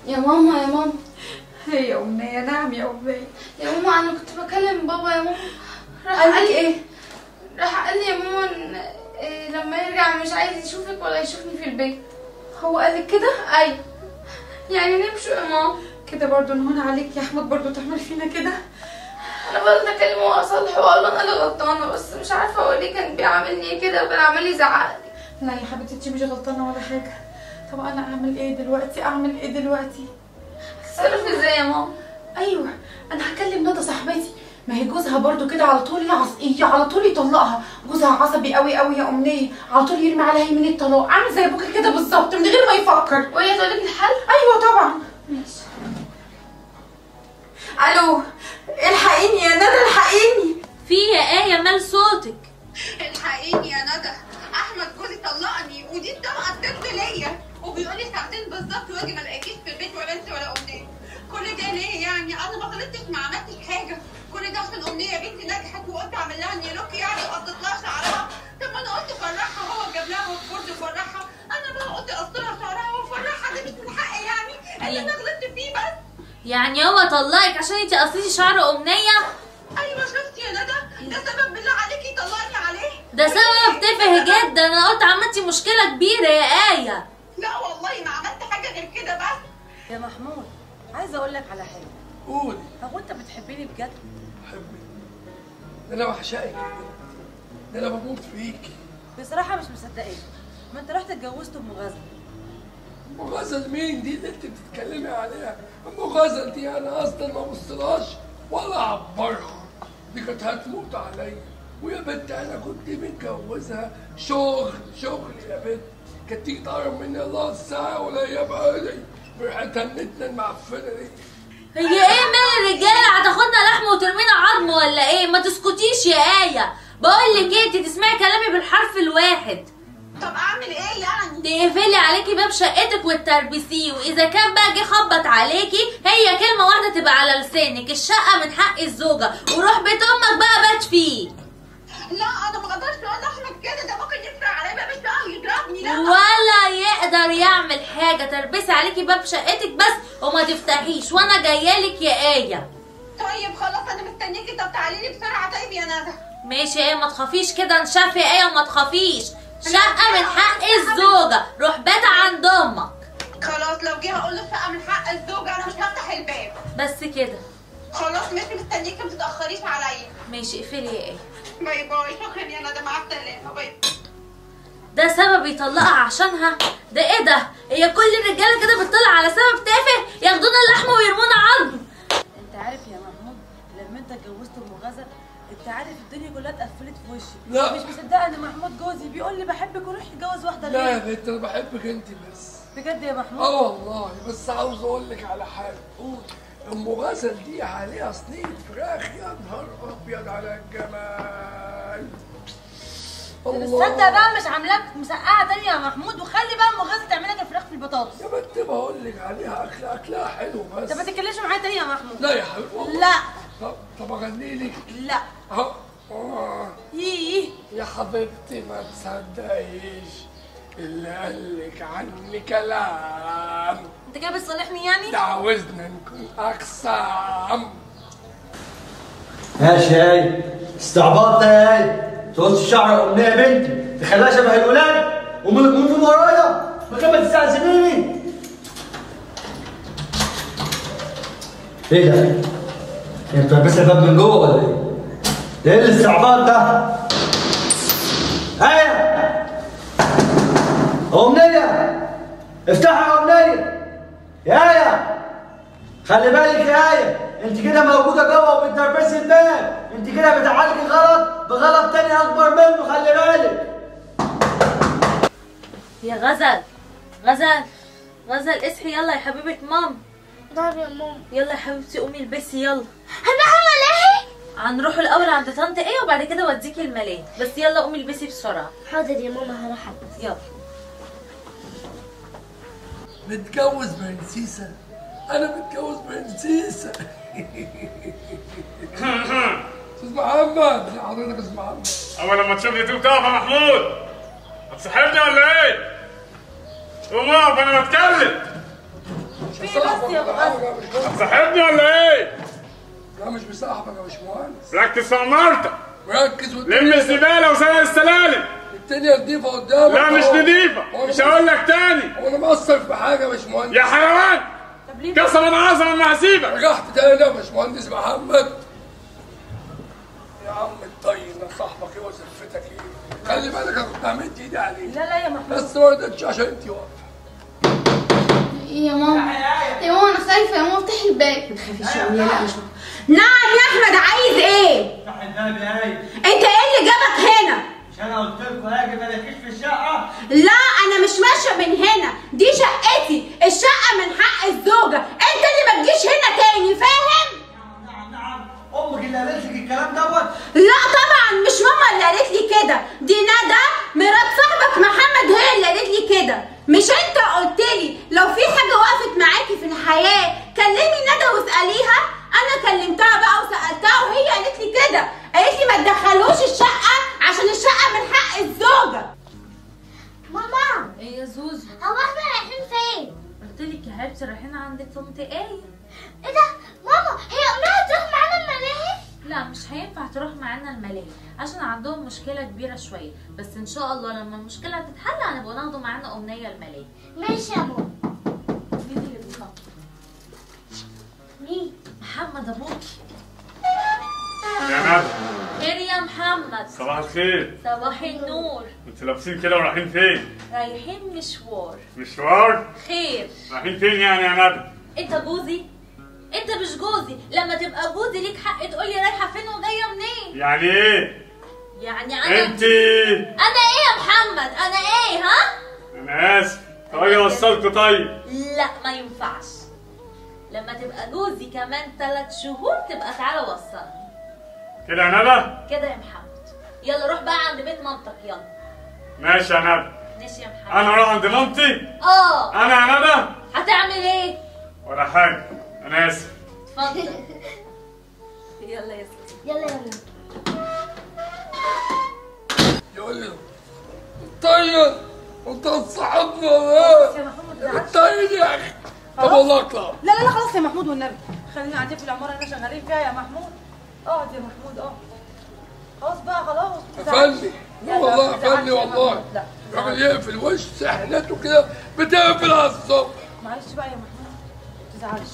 يا ماما يا ماما هي يا أمنية نعم يا أمنية يا ماما انا كنت بكلم بابا يا ماما راح قال لك لي إيه؟ راح قال لي يا ماما إن إيه لما يرجع مش عايز يشوفك ولا يشوفني في البيت هو قال لك كده؟ ايوه يعني نمشوا يا ماما كده برضه نهون عليك يا أحمد برضه تعمل فينا كده انا فضلت اكلمه واصلحه واقول له انا اللي غلطانه بس مش عارفه هو ليه كان بيعاملني كده وكان عمال يزعق لي لا يا حبيبتي انتي مش غلطانة ولا حاجة طب أنا أعمل إيه دلوقتي؟ أعمل إيه دلوقتي؟ اتصرف ازاي يا ماما ايوه انا هكلم ندى صاحبتي ما هي جوزها برضو كده على طول يعص... ي- على طول يطلقها جوزها عصبي قوي قوي يا امنيه على طول يرمي عليها يمين الطلاق عامل زي ابوك كده بالظبط من غير ما يفكر وهي تقول لك الحل ايوه طبعا ماشي الو الحقيني يا ندى الحقيني في يا آية مال صوتك الحقيني يا ندى احمد جوزي طلقني ودي الطلقه الست ليا وبيقول لي ساعتين بالظبط واجي ما الاقيكيش في البيت ولا انت ولا امنيه كل ده ليه يعني انا ما غلطتش ما عملتش حاجه كل ده عشان امنيه بنتي نجحت وقلت اعمل لها نيروك يعني وقضيت لها شعرها طب ما انا قلت فرحها هو جاب لها وفرد فرحها انا بقى قلت اقص لها شعرها وفرحها ده مش من حقي يعني اللي انا غلطت فيه بس يعني هو طلقك عشان انتي قصيتي شعر أمنية ايوه شفتي يا ندى ده سبب بالله عليكي يطلقني عليه ده سبب تافه جدا انا قلت عملتي مشكلة كبيرة يا آية لا والله ما عملت حاجه غير كده بس يا محمود عايزه اقول لك على حاجه قولي هو انت بتحبني بجد حبي ده انا بعشقك يا بنتي ده انا بموت فيكي بصراحه مش مصدقاك ما انت رحت اتجوزت ام غزل ام غزل مين دي اللي انت بتتكلمي عليها ام غزل دي انا اصلا ما بصلهاش ولا اعبرها دي كانت هتموت عليا ويا بنت انا كنت متجوزها شغل شغل يا بنت كانت تيجي تقرب مني الله الساعه ولا هي بقى بريحتها النتنه المعفنه دي هي ايه مال الرجالة هتاخدنا لحم وترمينا عظم ولا ايه ما تسكتيش يا آية بقول لك ايه انتي تسمعي كلامي بالحرف الواحد طب اعمل ايه يعني تقفلي عليكي باب شقتك وتربسيه واذا كان بقى جه خبط عليكي هي كلمه واحده تبقى على لسانك الشقه من حق الزوجه وروح بيت امك بقى بات فيه لا انا ما اقدرش اقول لاحمد كده ده ممكن يفرق عليا بقى بس يضربني لا ولا يقدر يعمل حاجه تربسي عليكي باب شقتك بس وما تفتحيش وانا جايالك يا ايه طيب خلاص انا مستنيكي طب تعالي لي بسرعه طيب يا ندى ماشي ايه ما تخافيش كده نشاف يا ايه وما تخافيش شقه من حق الزوجه روح بات عند امك خلاص لو جه هقول له شقه من حق الزوجه انا مش هفتح الباب بس كده خلاص مش مستنيكي ما تتاخريش عليا ماشي اقفلي يا ايه باي باي شكرا يا ندى مع السلامه باي ده سبب يطلقها عشانها ده ايه ده هي كل الرجاله كده بتطلع على سبب تافه ياخدونا اللحم ويرمونا عظم انت عارف يا محمود لما انت اتجوزت ام غزل انت عارف الدنيا كلها اتقفلت في وشي لا. مش مصدقه ان محمود جوزي بيقول لي بحبك وروح اتجوز واحده لا يا غيري بنت انا بحبك انت بس بجد يا محمود اه والله بس عاوز اقول لك على حاجه ام غزل دي عليها صينيه فراخ يا نهار ابيض على الجمال تصدق بقى مش عاملاك مسقعه تانية يا محمود وخلي بقى ام غزل تعمل لك الفراخ في البطاطس يا بنت بقول لك عليها اكل اكلها حلو بس انت ما تتكلمش معايا تاني يا محمود لا يا حبيبي والله. لا طب طب اغني لك لا اهو آه. ييه يا حبيبتي ما تصدقيش اللي قالك عني كلام انت كده بتصالحني يعني ده عاوزنا نكون اقسام ماشي هاي استعباط ده هاي تقص شعر امنيه يا بنتي تخليها شبه الولاد ومن من ورايا ما كان ما تستعذبيني ايه ده؟ انت لابس الباب من جوه ولا ايه؟ ده ايه الاستعباط ده؟ ايه امنيه افتحي يا امنيه يا ايه خلي بالك يا آية انت كده موجودة جوه وبتدربسي الباب انت كده بتعالجي غلط بغلط تاني اكبر منه خلي بالك يا غزل غزل غزل اصحي يلا يا حبيبه مام نعم يا ماما يلا يا حبيبتي قومي البسي يلا هنروح ملاهي هنروح الاول عند طنط ايه وبعد كده اوديكي الملاهي بس يلا قومي البسي بسرعه حاضر يا ماما هروح ألبس. يلا متجوز برنسيسة أنا متجوز برنسيسة أستاذ محمد زي حضرتك يا أستاذ محمد اول لما تشوفني تقوم تقف يا محمود هتصاحبني ولا ايه؟ قوم اقف انا بتكلم مش هصاحبك يا أبو غزل. يا باشمهندس. صاحبني ولا ايه؟ لا مش بصاحبك يا باشمهندس ركز في عمارتك مركز لم والدنيا الزباله وسرق السلالم الدنيا نضيفه قدامك لا مش أهو. نضيفه هو مش أنا هقول لك تاني هو انا مقصر في حاجه يا باشمهندس يا حيوان طب ليه قسما عظما ما هسيبك رجعت تاني يا باشمهندس محمد يا عم الطيب ده صاحبك ايه وزفتك ايه خلي بالك انا كنت همد ايدي عليه لا لا يا محمود بس ما رضيتش عشان انت واقفه يا ماما يا ماما انا خايفه يا ماما افتحي الباب ما تخافيش يا امنيه لا مش نعم يا احمد عايز ايه افتح الباب يا ايه انت ايه اللي جابك هنا مش انا قلت لكم هاجي مالكيش في الشقه لا انا مش ماشيه من هنا دي شقتي الشقه من حق الزوجه انت اللي ما تجيش هنا تاني فاهم نعم نعم امك اللي قالت لك الكلام دوت لا طبعا مش ماما اللي قالت لي كده دي ندى مرات صاحبك محمد هي اللي قالت لي كده مش انت قلت لي لو في حاجه وقفت معاكي في الحياه كلمي ندى واساليها انا كلمتها بقى وسالتها وهي قالت لي كده قالت لي ما تدخلوش الشقه عشان الشقه من حق الزوجه ماما ايه يا زوزو هو احنا رايحين فين؟ قلت لك يا حبيبتي رايحين عند طنط ايه ايه ده؟ ماما هي امها تروح معانا الملاهي؟ لا مش هينفع تروح معانا الملاهي عشان عندهم مشكله كبيره شويه بس ان شاء الله لما المشكله تتحل هنبقى ناخده معانا امنيه الملاهي ماشي يا ماما مين اللي بيخبط مين؟ محمد ابوكي يا ندى خير يا محمد صباح الخير صباح النور انتوا لابسين كده ورايحين فين؟ رايحين مشوار مشوار؟ خير رايحين فين يعني يا ندى؟ انت جوزي انت مش جوزي لما تبقى جوزي ليك حق تقولي رايحه فين وجايه منين يعني ايه؟ يعني انا انت انا ايه يا محمد انا ايه ها انا اسف طيب اوصلكوا طيب لا ما ينفعش لما تبقى جوزي كمان ثلاث شهور تبقى تعالى وصلني كده يا ندى؟ كده يا محمد يلا روح بقى عند بيت مامتك يلا ماشي يا ندى ماشي يا محمد انا اروح عند مامتي اه انا يا ندى هتعمل ايه ولا حاجه انا اسف اتفضل يلا يا ستي يلا يلا يقول لي طيب انت صاحبنا ولا يا محمود ايه؟ زعلت. طيب يا اخي طب والله اطلع لا لا لا خلاص يا محمود والنبي خلينا قاعدين في العماره اللي احنا شغالين فيها يا محمود اقعد يا محمود اقعد خلاص بقى خلاص ما تزعلش. قفلني لا، لا، والله ما تزعلش قفلني يا والله محمود، لا الراجل يقفل وش سحنته كده بتقفل على الصبح معلش بقى يا محمود ما تزعلش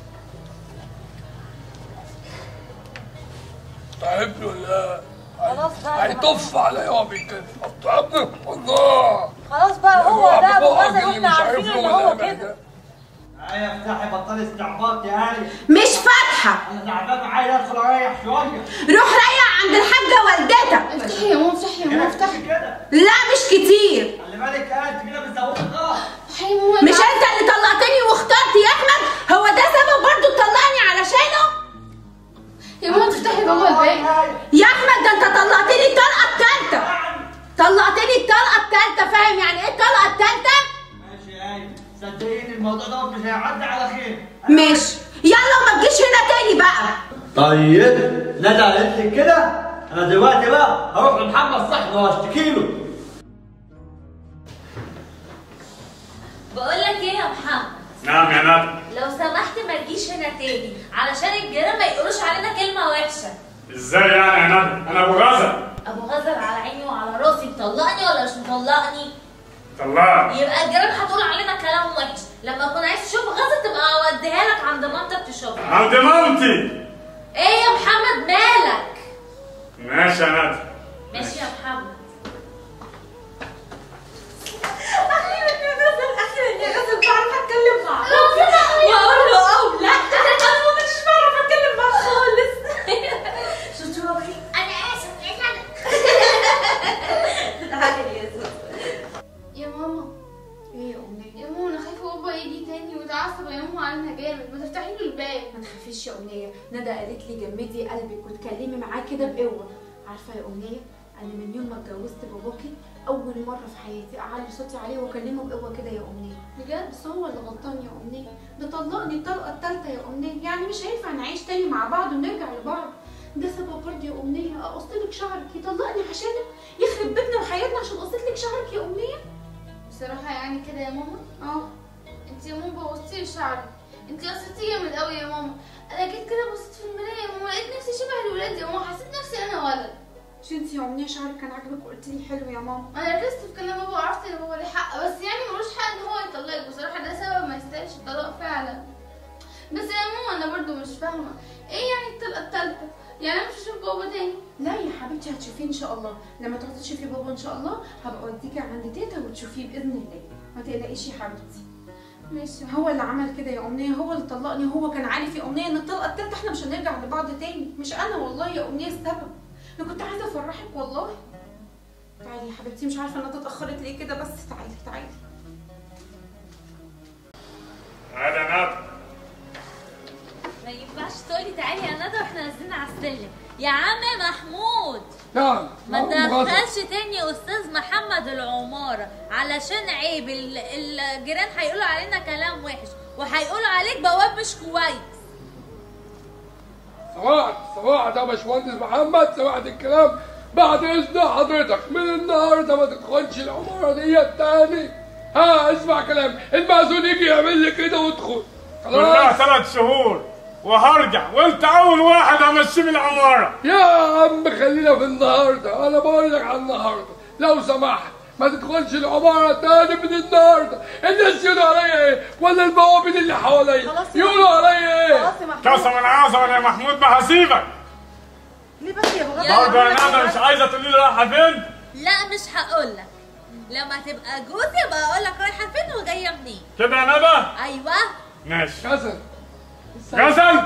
تعبني ولا خلاص بقى يا هيطف عليا وهو بيتكلم تعبني والله خلاص بقى هو ده ابو بقى غزل اللي واحنا مش عارفين عارف ان له هو ولا كده ايه افتحي بطلي استعباط يا ايه مش فاتحه انا تعبان عايز ادخل اريح شويه روح ريح عند الحاجه والدتك افتحي يا ماما افتحي يا ماما كده افتحي كتير كده لا مش كتير خلي بالك يا انت كده بتزودي الغلط افتحي يا ماما مش انت اللي طلعتني واخترت يا احمد هو ده سبب برضو تطلعني علشانه يا ماما تفتحي بابا الباب يا احمد ده انت طلعتني الطلقه الثالثه طلعتني الطلقه الثالثه فاهم يعني ايه الطلقه الثالثه ماشي يا ايه صدقيني الموضوع ده مش هيعدي على خير مش يلا وما تجيش هنا تاني بقى طيب ندى قالت لك كده انا دلوقتي بقى هروح لمحمد صاحبي واشتكي له بقول لك ايه يا محمد نعم يا ندى لو سمحت ما تجيش هنا تاني علشان الجيران ما يقولوش علينا كلمه وحشه ازاي يعني يا ندى انا ابو غزل ابو غزل على عيني وعلى راسي مطلقني ولا مش مطلقني طلعت يبقى الجيران هتقول علينا كلام وحش لما اكون عايز تشوف غزل تبقى اوديها لك عند مامتك تشوفها عند مامتي ايه يا محمد مالك ماشي يا ندى ماشي يا محمد اخيرا يا غزل اخيرا يا غزل بعرف اتكلم معاه واقول له او لا انا مش بعرف اتكلم معاه خالص شفتوا هو ايه انا اسف انا تعالي يا زوز يا ماما ايه يا امنيه يا ماما انا خايفه بابا يجي تاني ويتعصب يا ماما علينا جامد ما تفتحي له الباب ما تخافيش يا امنيه ندى قالت لي جمدي قلبك وتكلمي معاه كده بقوه عارفه يا امنيه انا من يوم ما اتجوزت باباكي اول مره في حياتي اعلي صوتي عليه واكلمه بقوه كده يا امنيه بجد بس هو اللي غلطان يا امنيه ده طلقني الطلقه الثالثه يا امنيه يعني مش هينفع نعيش تاني مع بعض ونرجع لبعض ده سبب برضه يا امنيه اقص لك شعرك يطلقني عشانك يخرب بيتنا وحياتنا عشان قصيت لك شعرك يا امنيه بصراحه يعني كده يا ماما اه انت يا ماما بوظتي لي شعري انت قصتي جامد قوي يا ماما انا جيت كده بصيت في المرايه يا ماما لقيت نفسي شبه الولاد يا ماما حسيت نفسي انا ولد مش انت يا امنيه شعرك كان عاجبك وقلت لي حلو يا ماما انا ركزت في كلام بابا وعرفت ان بابا ليه حق بس يعني ملوش حق ان هو يطلقك بصراحه ده سبب ما يستاهلش الطلاق فعلا بس يا ماما انا برضو مش فاهمه ايه يعني الطلقه التالتة يعني انا مش هشوف بابا تاني لا يا حبيبتي هتشوفيه ان شاء الله لما تروحي تشوفي بابا ان شاء الله هبقى اوديكي عند تيتا وتشوفيه باذن الله ما تقلقيش يا حبيبتي ماشي هو اللي عمل كده يا امنيه هو اللي طلقني هو كان عارف يا امنيه ان الطلقه التالتة احنا مش هنرجع لبعض تاني مش انا والله يا امنيه السبب انا كنت عايزه افرحك والله تعالي يا حبيبتي مش عارفه انها اتاخرت ليه كده بس تعالي تعالي هذا ندى ما ينفعش تقولي تعالي يا ندى واحنا نازلين على السلم يا عم محمود نعم ما نعم، غزل. تدخلش تاني استاذ محمد العمارة علشان عيب ال- الجيران هيقولوا علينا كلام وحش وهيقولوا عليك بواب مش كويس سمعت سمعت يا باشمهندس محمد سمعت الكلام بعد اذن حضرتك من النهارده ما تدخلش العماره دي تاني ها اسمع كلام المأذون يجي يعمل لي كده وادخل كلها خلاص ثلاث شهور وهرجع وانت اول واحد همشي من العماره يا عم خلينا في النهارده انا بقول لك على النهارده لو سمحت ما تدخلش العمارة تاني من النهارده الناس يقولوا عليا ايه ولا البوابين اللي حواليا خلاص يا يقولوا عليا ايه خلاص يا محمود قسما عظما يا محمود ما هسيبك ليه بس يا بابا يا برضه يا ندى مش عايزه تقولي لي رايحه فين لا مش هقولك لما تبقى جوزي يبقى اقولك رايحة فين وجاية منين كده يا ندى ايوه ماشي غزل غزل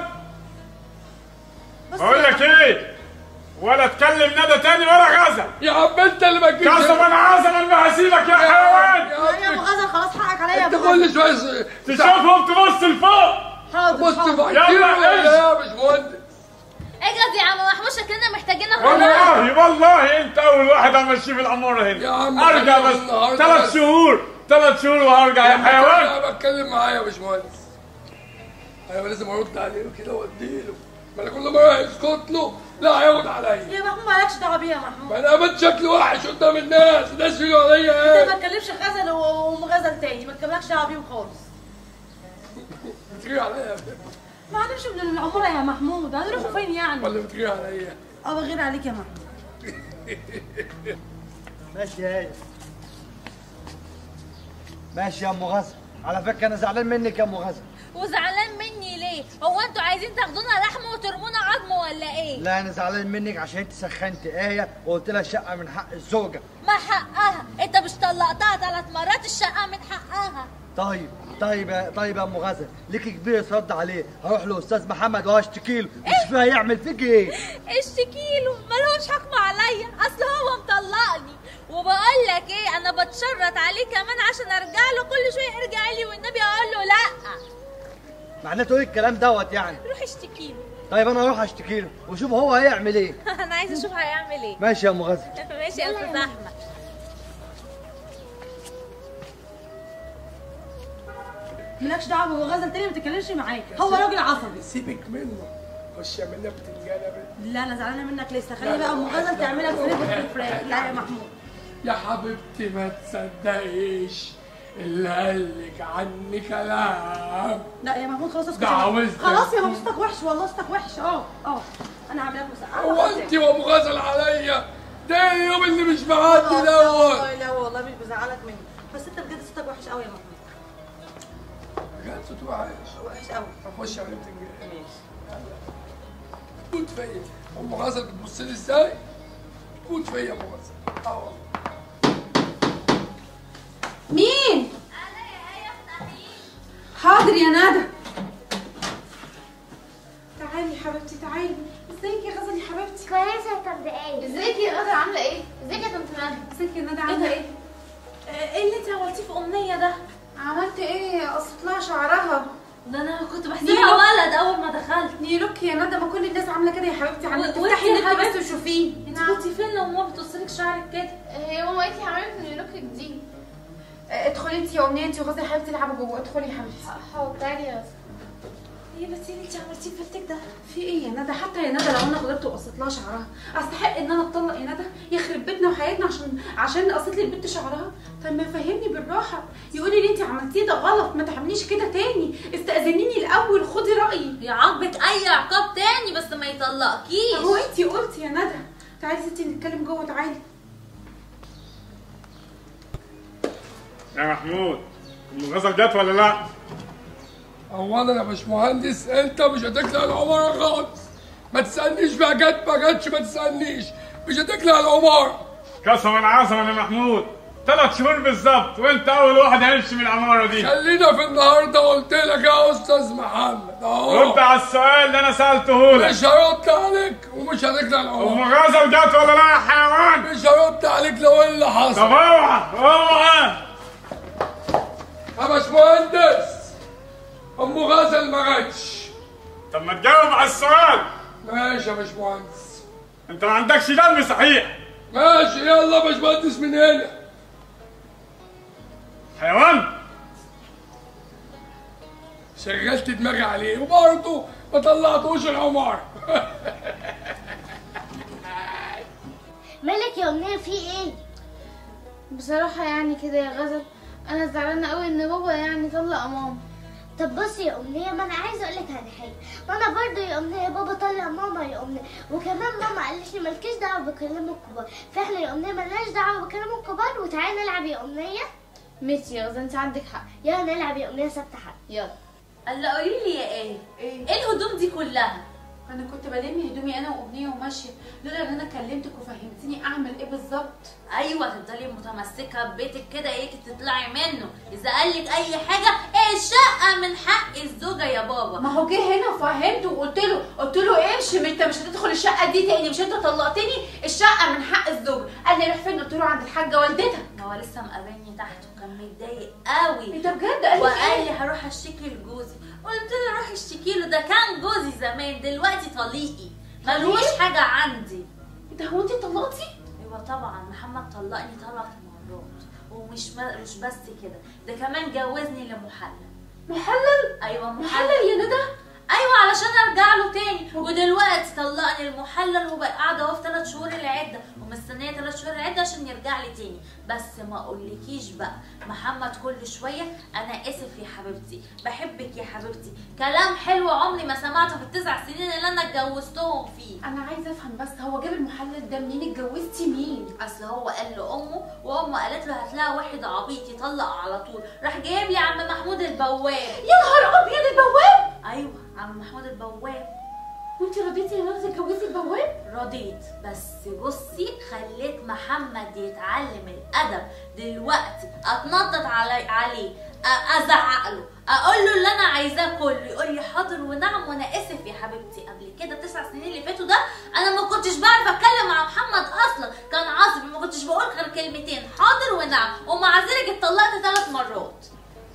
بقول لك ايه ولا تكلم ندى تاني ولا غزل يا عم انت اللي ما تجيش قسما عظما ما هسيبك يا حيوان يا ابو غزل خلاص حقك عليا يا انت ابو كل غزل شويه تشوفهم تبص لفوق حاضر بص حاضر. بقى يلا كتير عيش. يا باشمهندس اجهز يا عم محمود شكلنا محتاجينك والله والله انت اول واحد همشي في العماره هنا يا عم ارجع خلينا بس النهاردة ثلاث بس. شهور ثلاث شهور وهرجع يا حيوان انا بتكلم معايا يا باشمهندس ايوه لازم ارد عليه كده واديله ما انا كل مره يسكت له لا هياخد عليا يا محمود مالكش دعوه بيا يا محمود ما انا بنت شكلي وحش قدام الناس الناس يقولوا عليا انت ما ايه تكلمش غزل وام غزل تاني ما تكلمكش دعوه بيهم خالص بتغير عليا يا ابني ما هنمشي من العمره يا محمود هنروح فين يعني ولا بتغير عليا اه بغير عليك يا محمود ماشي يا هادي ماشي يا ام غزل على فكره انا زعلان منك يا ام غزل وزعلان مني ليه هو انتوا عايزين تاخدونا لحم وترمونا عظم ولا ايه لا انا زعلان منك عشان انت سخنت ايه وقلت لها شقه من حق الزوجه ما حقها انت مش طلقتها ثلاث مرات الشقه من حقها طيب طيب يا طيب يا ام غزل ليكي كبير رد عليه هروح لاستاذ محمد وهشتكي له مش هيعمل فيك ايه اشتكيله ملوش حكم عليا اصل هو مطلقني وبقول لك ايه انا بتشرط عليه كمان عشان ارجع له كل شويه ارجع لي والنبي اقول له لا معناته ايه الكلام دوت يعني روح اشتكي له طيب انا اروح اشتكي له وشوف هو هيعمل ايه انا عايزه اشوف هيعمل ايه ماشي يا ام غزل ماشي يا استاذ احمد مالكش دعوه بابو غزل تاني ما تتكلمش معاك هو راجل عصبي سيبك منه خش اعمل لنا بتنجانه بنت. لا انا زعلانه منك لسه خلي بقى ام غزل تعملك فريق الفراخ لا يا محمود يا حبيبتي ما تصدقيش اللي قالك عني كلام لا يا محمود خلاص اسكت ده يا محمود. عاوزك. خلاص يا محمود صوتك وحش والله صوتك وحش اه اه انا هعمل لك مسقعه هو انت وابو غزل عليا ده اليوم اللي مش معدي دوت والله لا والله مش بزعلك مني بس انت بجد صوتك وحش قوي يا محمود كان صوت وحش وحش قوي اخش على بتنجان موت فيا ام غزل بتبص لي ازاي موت فيا يا ام غزل اه والله مين حاضر يا ندى تعالي يا حبيبتي تعالي ازيك يا غزل يا حبيبتي كويسة طب ايه ازيك يا غزل عامله ايه ازيك يا طنط ندى ازيك يا ندى عامله ايه آه، ايه اللي انت عملتيه في امنيه ده عملت ايه قصت لها شعرها ده انا كنت نيلو. بحسبها ولد اول ما دخلت نيلوك يا ندى ما كل الناس عامله كده يا حبيبتي على النت و- افتحي وانتي يا النت بس حبيبتي؟ وشوفيه انت كنتي فين لو ماما بتوصلك شعرك كده هي ماما قالت لي هعملك من لوك جديد آه، ادخلي انت يا امنيه انت وغزل يا حبيبتي العبوا جوه ادخلي يا حبيبتي حاضر تعالي يا غزل ايه بس ايه اللي انت عملتيه في بنتك ده في ايه يا ندى حتى يا ندى لو انا غلطت وقصت لها شعرها استحق ان انا اتطلق يا ندى يخرب بيتنا وحياتنا عشان عشان قصت لي البنت شعرها طب ما فهمني بالراحه يقولي لي انت عملتيه ده غلط ما تعمليش كده تاني استاذنيني الاول خدي رايي يعاقبك اي عقاب تاني بس ما يطلقكيش هو انتي قلتي يا ندى تعالي ستي نتكلم جوه تعالي يا محمود ام غزل جت ولا لا؟ اولا يا باشمهندس انت مش هتخلع العماره خالص ما تسالنيش بقى جت ما جاتش ما تسالنيش مش هتخلع العماره قسما عظما يا محمود ثلاث شهور بالظبط وانت اول واحد هيمشي من العماره دي خلينا في النهارده قلت لك يا استاذ محمد رد اهو على السؤال اللي انا سالته لك مش هرد عليك ومش هتخلع العماره ام غزل جت ولا لا يا حيوان؟ مش هرد عليك لو ايه اللي طب حصل اوعى اوعى يا باشمهندس ام غزل ما جاتش طب ما تجاوب على السؤال ماشي يا باشمهندس انت ما عندكش دم صحيح ماشي يلا يا باشمهندس من هنا حيوان شغلت دماغي عليه وبرضه ما طلعتوش العماره مالك يا أمنية في إيه؟ بصراحة يعني كده يا غزل انا زعلانة قوي ان بابا يعني طلق ماما طب بصي يا أمنية ما أنا عايزة أقولك على حاجة ما أنا برضه يا أمنية بابا طلع ماما يا أمنية وكمان ماما قالت لي مالكيش دعوة بكلام الكبار فإحنا يا أمنية مالناش دعوة بكلام الكبار وتعالي نلعب يا أمنية ماشي يا غزل انت عندك حق يلا نلعب يا أمنية سبت حق يلا قال قولي لي يا ايه ايه ايه الهدوم دي كلها انا كنت بلم هدومي انا وامنيه وماشيه لولا ان انا كلمتك وفهمتني اعمل ايه بالظبط ايوه تفضلي متمسكه ببيتك كده ايه تطلعي منه اذا قالك اي حاجه ايه الشقه من حق الزوجه يا بابا ما هو جه هنا وفهمته وقلت له قلت له امشي ما انت مش هتدخل الشقه دي تاني مش انت طلقتني الشقه من حق الزوج قال لي روح فين قلت له عند الحاجه والدتك هو لسه مقابلني تحت وكان متضايق قوي انت بجد قال لي وقال ايه لي هروح اشتكي لجوزي قلت له روح اشتكي له ده كان جوزي زمان دلوقتي طليقي ملوش حاجه عندي ده هو انت طلقتي ايوه طبعا محمد طلقني ثلاث مرات ومش ما مش بس كده ده كمان جوزني لمحلل محلل ايوه محلل محلل يا ندى ايوه علشان ارجع له تاني ودلوقتي طلقني المحلل وبقى قاعده اهو في ثلاث شهور العده ومستنيه ثلاث شهور العده عشان يرجع لي تاني بس ما اقولكيش بقى محمد كل شويه انا اسف يا حبيبتي بحبك يا حبيبتي كلام حلو عمري ما سمعته في التسع سنين اللي انا اتجوزتهم فيه انا عايزه افهم بس هو جاب المحلل ده منين اتجوزتي مين اصل هو قال لامه وامه قالت له هات لها واحد عبيط يطلق على طول راح جايب لي عم محمود البواب يا نهار ابيض البواب ايوه عم محمود البواب وانت رضيتي يا ندى تتجوزي البواب رضيت بس بصي خليت محمد يتعلم الادب دلوقتي اتنطط علي عليه أ- ازعق له اقول له اللي انا عايزاه كله يقول لي حاضر ونعم وانا اسف يا حبيبتي قبل كده تسع سنين اللي فاتوا ده انا ما كنتش بعرف اتكلم مع محمد اصلا كان عصبي ما كنتش بقول غير كلمتين حاضر ونعم ومع ذلك اتطلقت ثلاث مرات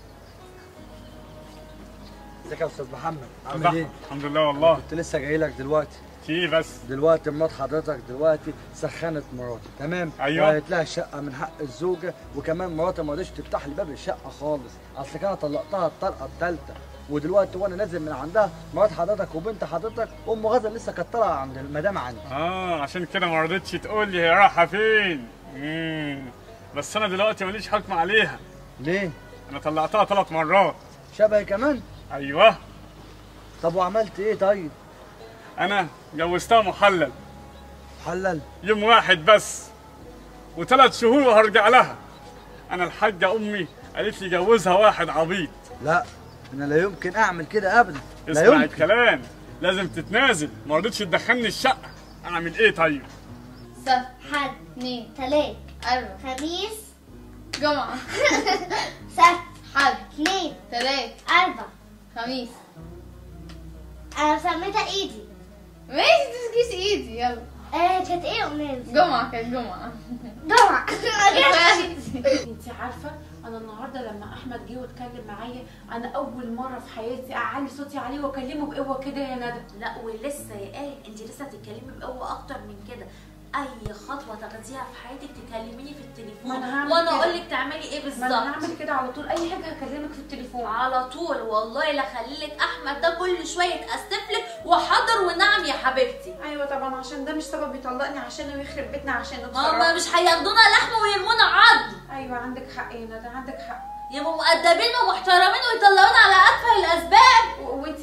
ازيك يا استاذ محمد عامل ايه؟ الحمد لله والله كنت لسه جاي لك دلوقتي في بس دلوقتي مرات حضرتك دلوقتي سخنت مراتي تمام أيوة. وقالت لها الشقه من حق الزوجه وكمان مراتي ما رضتش تفتح لي باب الشقه خالص اصل كانت طلقتها الطلقه الثالثه ودلوقتي وانا نازل من عندها مرات حضرتك وبنت حضرتك ام غزل لسه كانت طالعه عند المدام عندي اه عشان كده ما رضتش تقول لي هي رايحه فين امم بس انا دلوقتي ماليش حكم عليها ليه؟ انا طلعتها ثلاث مرات شبهي كمان؟ ايوه طب وعملت ايه طيب؟ انا جوزتها محلل حلل يوم واحد بس وثلاث شهور وهرجع لها انا الحاجه امي قالت لي جوزها واحد عبيط لا انا لا يمكن اعمل كده ابدا لا اسمع يمكن الكلام لازم تتنازل ما رضتش تدخلني الشقه اعمل ايه طيب سبت حد اتنين تلات أربع خميس جمعة سبت حد اتنين تلات أربع خميس أنا سميتها إيدي ماشي تسكيش ايدي يلا آه كانت إيه يا أمنية؟ جمعة كانت جمعة جمعة ما جاتش. انت عارفه انا النهارده لما احمد جه واتكلم معايا انا اول مره في حياتي اعلي صوتي عليه واكلمه بقوه كده يا ندى لا ولسه يا ايه انت لسه هتتكلمي بقوه اكتر من كده اي خطوه تاخديها في حياتك تكلميني في التليفون ما أنا هعمل وانا كده. اقول لك تعملي ايه ما انا بالظبط هعمل كده على طول اي حاجه هكلمك في التليفون على طول والله لا خليلك احمد ده كل شويه يتاسف لك وحاضر ونعم يا حبيبتي ايوه طبعا عشان ده مش سبب يطلقني عشانه ويخرب بيتنا عشانه ما بصراحه مش هياخدونا لحمه ويرمونا عظم ايوه عندك حق يا ندى عندك حق يبقوا مؤدبين ومحترمين ويطلعونا على اتفه الاسباب و- وانت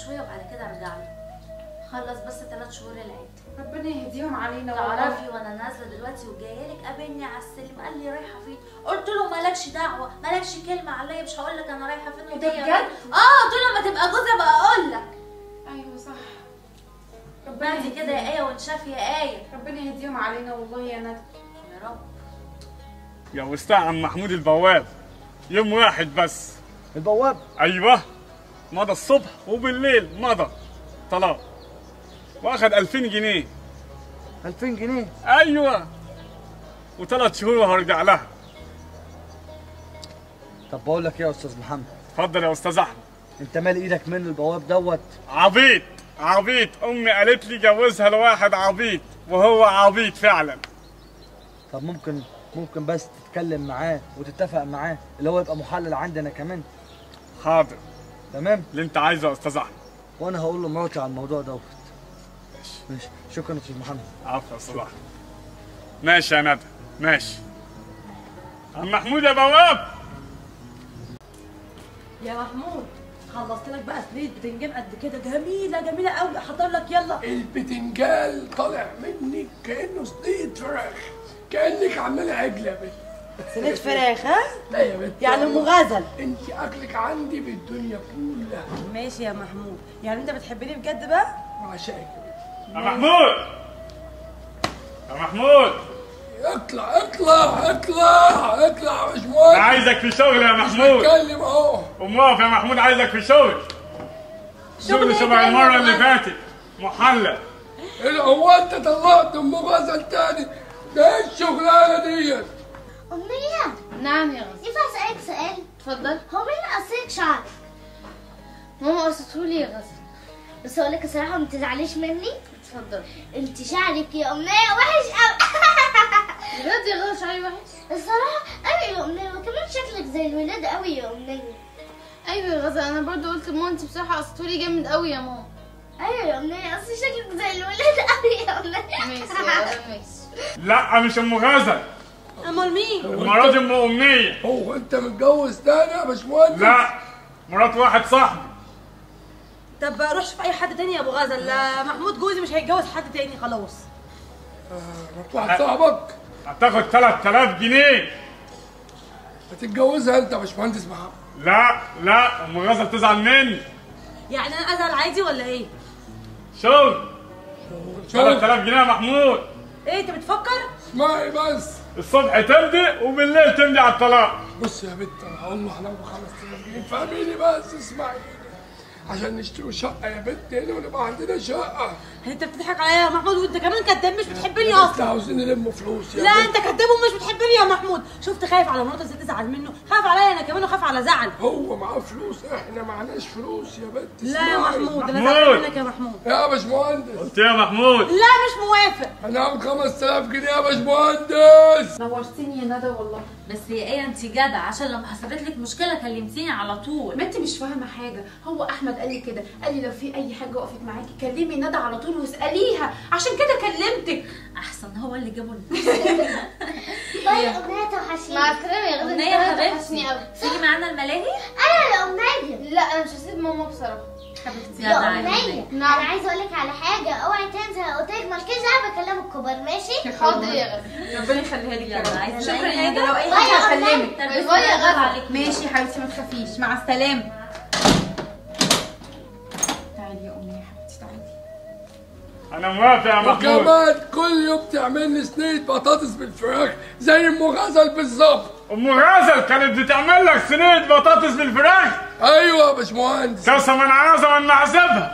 شويه وبعد كده ارجع له خلص بس ثلاث شهور العيد ربنا يهديهم علينا والله تعرفي وانا نازله دلوقتي وجايه لك قابلني على السلم قال لي رايحه فين قلت له مالكش دعوه مالكش كلمه عليا مش هقول لك انا رايحه فين إيه ده وجايه بجد؟ فين. اه قلت له لما تبقى جوزي ابقى اقول لك ايوه صح بعد كده يا ايه وانشاف يا ايه ربنا يهديهم علينا والله يا ندى يا رب جوزتها عم محمود البواب يوم واحد بس البواب ايوه مضى الصبح وبالليل مضى طلاق واخد 2000 جنيه 2000 جنيه ايوه وثلاث شهور وهرجع لها طب بقول لك ايه يا استاذ محمد اتفضل يا استاذ احمد انت مال ايدك منه البواب دوت عبيط عبيط امي قالت لي جوزها لواحد عبيط وهو عبيط فعلا طب ممكن ممكن بس تتكلم معاه وتتفق معاه اللي هو يبقى محلل عندنا كمان حاضر تمام اللي انت عايزه يا استاذ احمد وانا هقول له مراتي على الموضوع دوت ماشي شكرا يا استاذ محمد عفوا يا استاذ احمد ماشي يا ندى ماشي عم محمود يا بواب يا محمود خلصت لك بقى سليت بتنجان قد كده جميله جميله قوي احضر لك يلا البتنجال طالع منك كانه صينيه فراخ كانك عامله عجله يا بنت سليت فراخ ها لا يا بنت يعني ام غزل انت اكلك عندي بالدنيا كلها ماشي يا محمود يعني انت بتحبني بجد بقى عشاك يا بنت يا محمود يا محمود اطلع اطلع اطلع اطلع يا انا باشمهندس عايزك في شغل يا محمود اتكلم اهو قوم واقف يا محمود عايزك في شغل شغل إيه شبه تاني المره يا اللي محمود؟ فاتت محلى إيه هو انت طلعت ام غزل تاني ده ايه الشغلانه ديت أمنية نعم يا غزل ينفع أسألك سؤال؟ اتفضل هو مين اللي قصيك شعرك؟ ماما قصتهولي يا غزل بس أقول لك الصراحة ما تزعليش مني اتفضل انت شعرك يا أمنية وحش أوي بجد يا غزل شعري وحش الصراحة أيوة يا أمنية وكمان شكلك زي الولاد أوي يا أمنية ايوه يا غزل انا برضو قلت لماما انت بصراحه قصتهولي جامد قوي يا ماما أيوة يا أمنية أصل شكلك زي الولاد أوي يا أمنية ماشي يا غزل ماشي لا مش ام غزل امال مين المره دي ام امنيه هو انت متجوز تاني يا باشمهندس لا مرات واحد صاحبي طب روح شوف اي حد تاني يا ابو غزل لا محمود جوزي مش هيتجوز حد تاني خلاص واحد صاحبك هتاخد 3000 جنيه هتتجوزها انت يا باشمهندس محمد لا لا ام غزل تزعل مني يعني انا ازعل عادي ولا ايه شغل شوف 3000 جنيه يا محمود ايه انت بتفكر اسمعي بس الصبح تمضي وبالليل تمضي على الطلاق بص يا بنت انا هقول له هناخد 5000 جنيه فهميني بس اسمعي عشان نشتري شقه يا بنت هنا ونبقى عندنا شقه انت بتضحك عليا يا محمود وانت كمان كداب مش بتحبني احنا اصلا عاوزين نلم فلوس يا لا بنت انت كداب ومش بتحبني يا محمود شفت خايف على مراتك ازاي تزعل منه خاف عليا انا كمان وخاف على زعل هو معاه فلوس احنا معناش فلوس يا بنت لا يا اسمعي. محمود انا محمود. زعلان منك يا محمود يا باشمهندس قلت يا محمود لا مش موافق هناخد 5000 جنيه يا باشمهندس نورتيني يا ندى والله بس يا ايه انت جدع عشان لما حصلت لك مشكله كلمتيني على طول ما انت مش فاهمه حاجه هو احمد قال لي كده قال لي لو في اي حاجه وقفت معاكي كلمي ندى على طول واساليها عشان كده كلمتك احسن هو اللي جابه باي يا أمنية توحشيني مع السلامه يا غزل امنيه انت يا فعلاً حبيبتي وحشني قوي تيجي معانا الملاهي أنا يا أمنية لا انا مش هسيب ماما بصراحه حبيبتي يا جدع أمنية أنا عايزة أقول لك على حاجة أوعي تنسى قلت لك مالكيش دعوة بكلام الكبار ماشي؟ حاضر يا غزل ربنا يخليها لك يا يلا، رب عايزة شكرا أي يا ندى حاجة؟ لو اي باي يا حاجه أمنية. هكلمك باي باي يا غزل ماشي يا حبيبتي ما تخافيش مع السلامه تعالي يا امي يا حبيبتي تعالي انا موافق يا محمود وكمان كل يوم تعمل لي صينيه بطاطس بالفراخ زي ام غزل بالظبط ام غزل كانت بتعمل لك صينيه بطاطس بالفراخ ايوه يا باشمهندس قسما عظما ان احسبها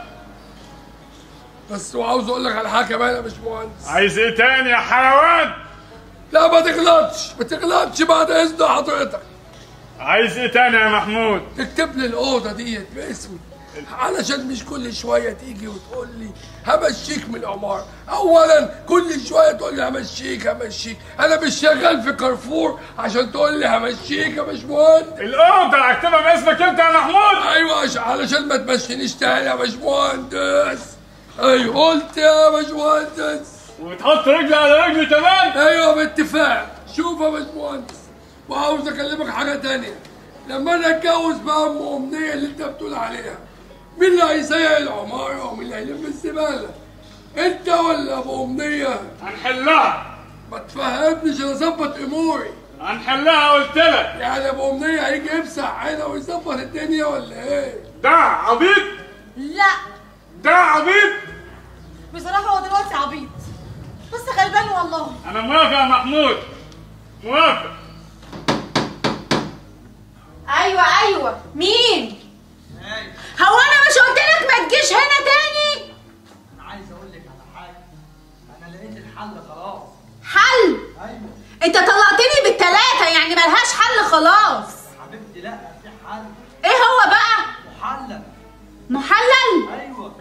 بس وعاوز اقول لك على حاجه كمان يا باشمهندس عايز ايه تاني يا حيوان لا ما تغلطش ما تغلطش بعد اذن حضرتك عايز ايه تاني يا محمود تكتب لي الاوضه ديت باسمي علشان مش كل شويه تيجي وتقول لي همشيك من العماره اولا كل شويه تقول لي همشيك همشيك انا مش شغال في كارفور عشان تقول لي همشيك يا باشمهندس الاوضه اكتبها باسمك انت يا محمود ايوه عش- علشان ما تمشينيش تاني يا باشمهندس ايوه قلت يا باشمهندس وتحط رجل على رجل كمان ايوه باتفاق شوف يا باشمهندس وعاوز اكلمك حاجه تانية لما انا اتجوز بقى ام امنيه اللي انت بتقول عليها مين اللي هيسيق العماره ومين اللي هيلم الزباله انت ولا ابو امنيه هنحلها ما تفهمنيش انا اظبط اموري هنحلها قلت لك يعني ابو امنيه هيجي يمسح هنا ويظبط الدنيا ولا ايه ده عبيط لا ده عبيط بصراحه هو دلوقتي عبيط بس غلبان والله انا موافق يا محمود موافق ايوه ايوه مين هو انا مش قلت لك ما تجيش هنا تاني انا عايز اقول لك على حاجه انا لقيت الحل خلاص حل ايوه انت طلقتني بالتلاتة يعني ملهاش حل خلاص حبيبتي لا في حل ايه هو بقى محلل محلل ايوه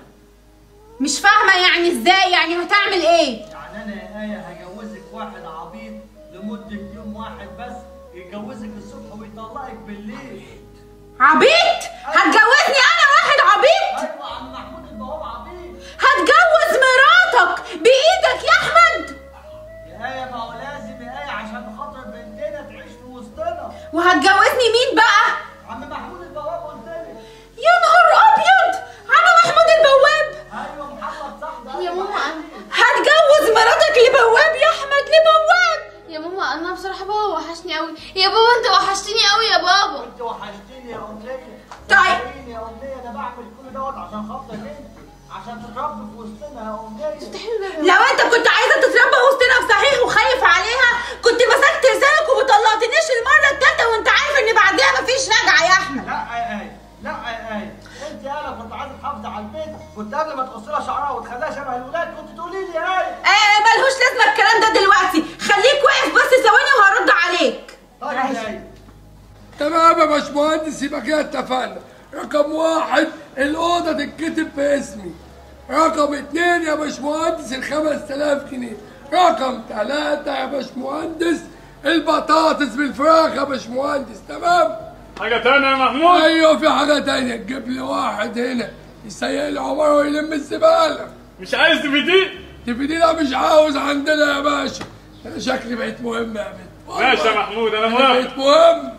مش فاهمة يعني ازاي يعني هتعمل ايه يعني انا يا ايه هجوزك واحد عبيط لمده يوم واحد بس يتجوزك الصبح ويطلقك بالليل عبيط هتجوزني انا واحد عبيط ايوه عم محمود البواب عبيط هتجوز مراتك بايدك يا احمد يا ايه ما هو لازم يا ايه عشان خاطر بنتنا تعيش في وسطنا وهتجوزني مين بقى عم محمود البواب قلت لك يا نهار ابيض عم محمود البواب ايوه محمد صاحبي يا أيوة ماما هتجوز مراتك لبواب يا احمد لبواب يا ماما انا بصراحه بابا وحشني قوي يا بابا انت وحشتني قوي يا بابا انت وحشتيني يا امنيه طيب. وحشتيني يا امنيه انا بعمل كل دوت عشان خاطرك انت عشان تتربي في وسطنا يا امنيه لو انت كنت عايزه تتربى وسطنا بصحيح وخايف عليها كنت مسكت لسانك وما طلقتنيش المره التالتة وانت عارف ان بعدها مفيش رجعه يا احمد لا يا ايه لا يا ايه انت انا كنت عايزه تحافظي على البيت كنت قبل ما تقص لها شعرها وتخليها شبه الولاد كنت تقولي لي يا ايه ايه ملهوش لازمه الكلام ده دلوقتي خليك واقف بس ثواني وهرد عليك طيب يا ايه تمام يا باشمهندس يبقى كده اتفقنا رقم واحد الأوضة تتكتب باسمي رقم اتنين يا باشمهندس الخمس تلاف جنيه رقم تلاتة يا باشمهندس البطاطس بالفراخ يا باشمهندس تمام حاجة تانية يا محمود ايوه في حاجة تانية تجيب لي واحد هنا يسيق لي عمره ويلم الزبالة مش عايز دي تبدي لا مش عاوز عندنا يا باشا انا شكلي بقيت مهم يا بنت والله. ماشي يا محمود انا انا موافق بقيت مهم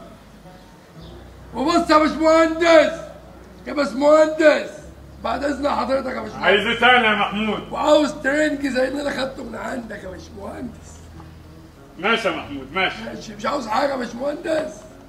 وبص يا باشمهندس يا باشمهندس بعد اذن حضرتك يا باشمهندس عايز ايه تاني يا محمود وعاوز ترنج زي اللي انا خدته من عندك يا باشمهندس ماشي يا محمود ماشي ماشي مش عاوز حاجه يا باشمهندس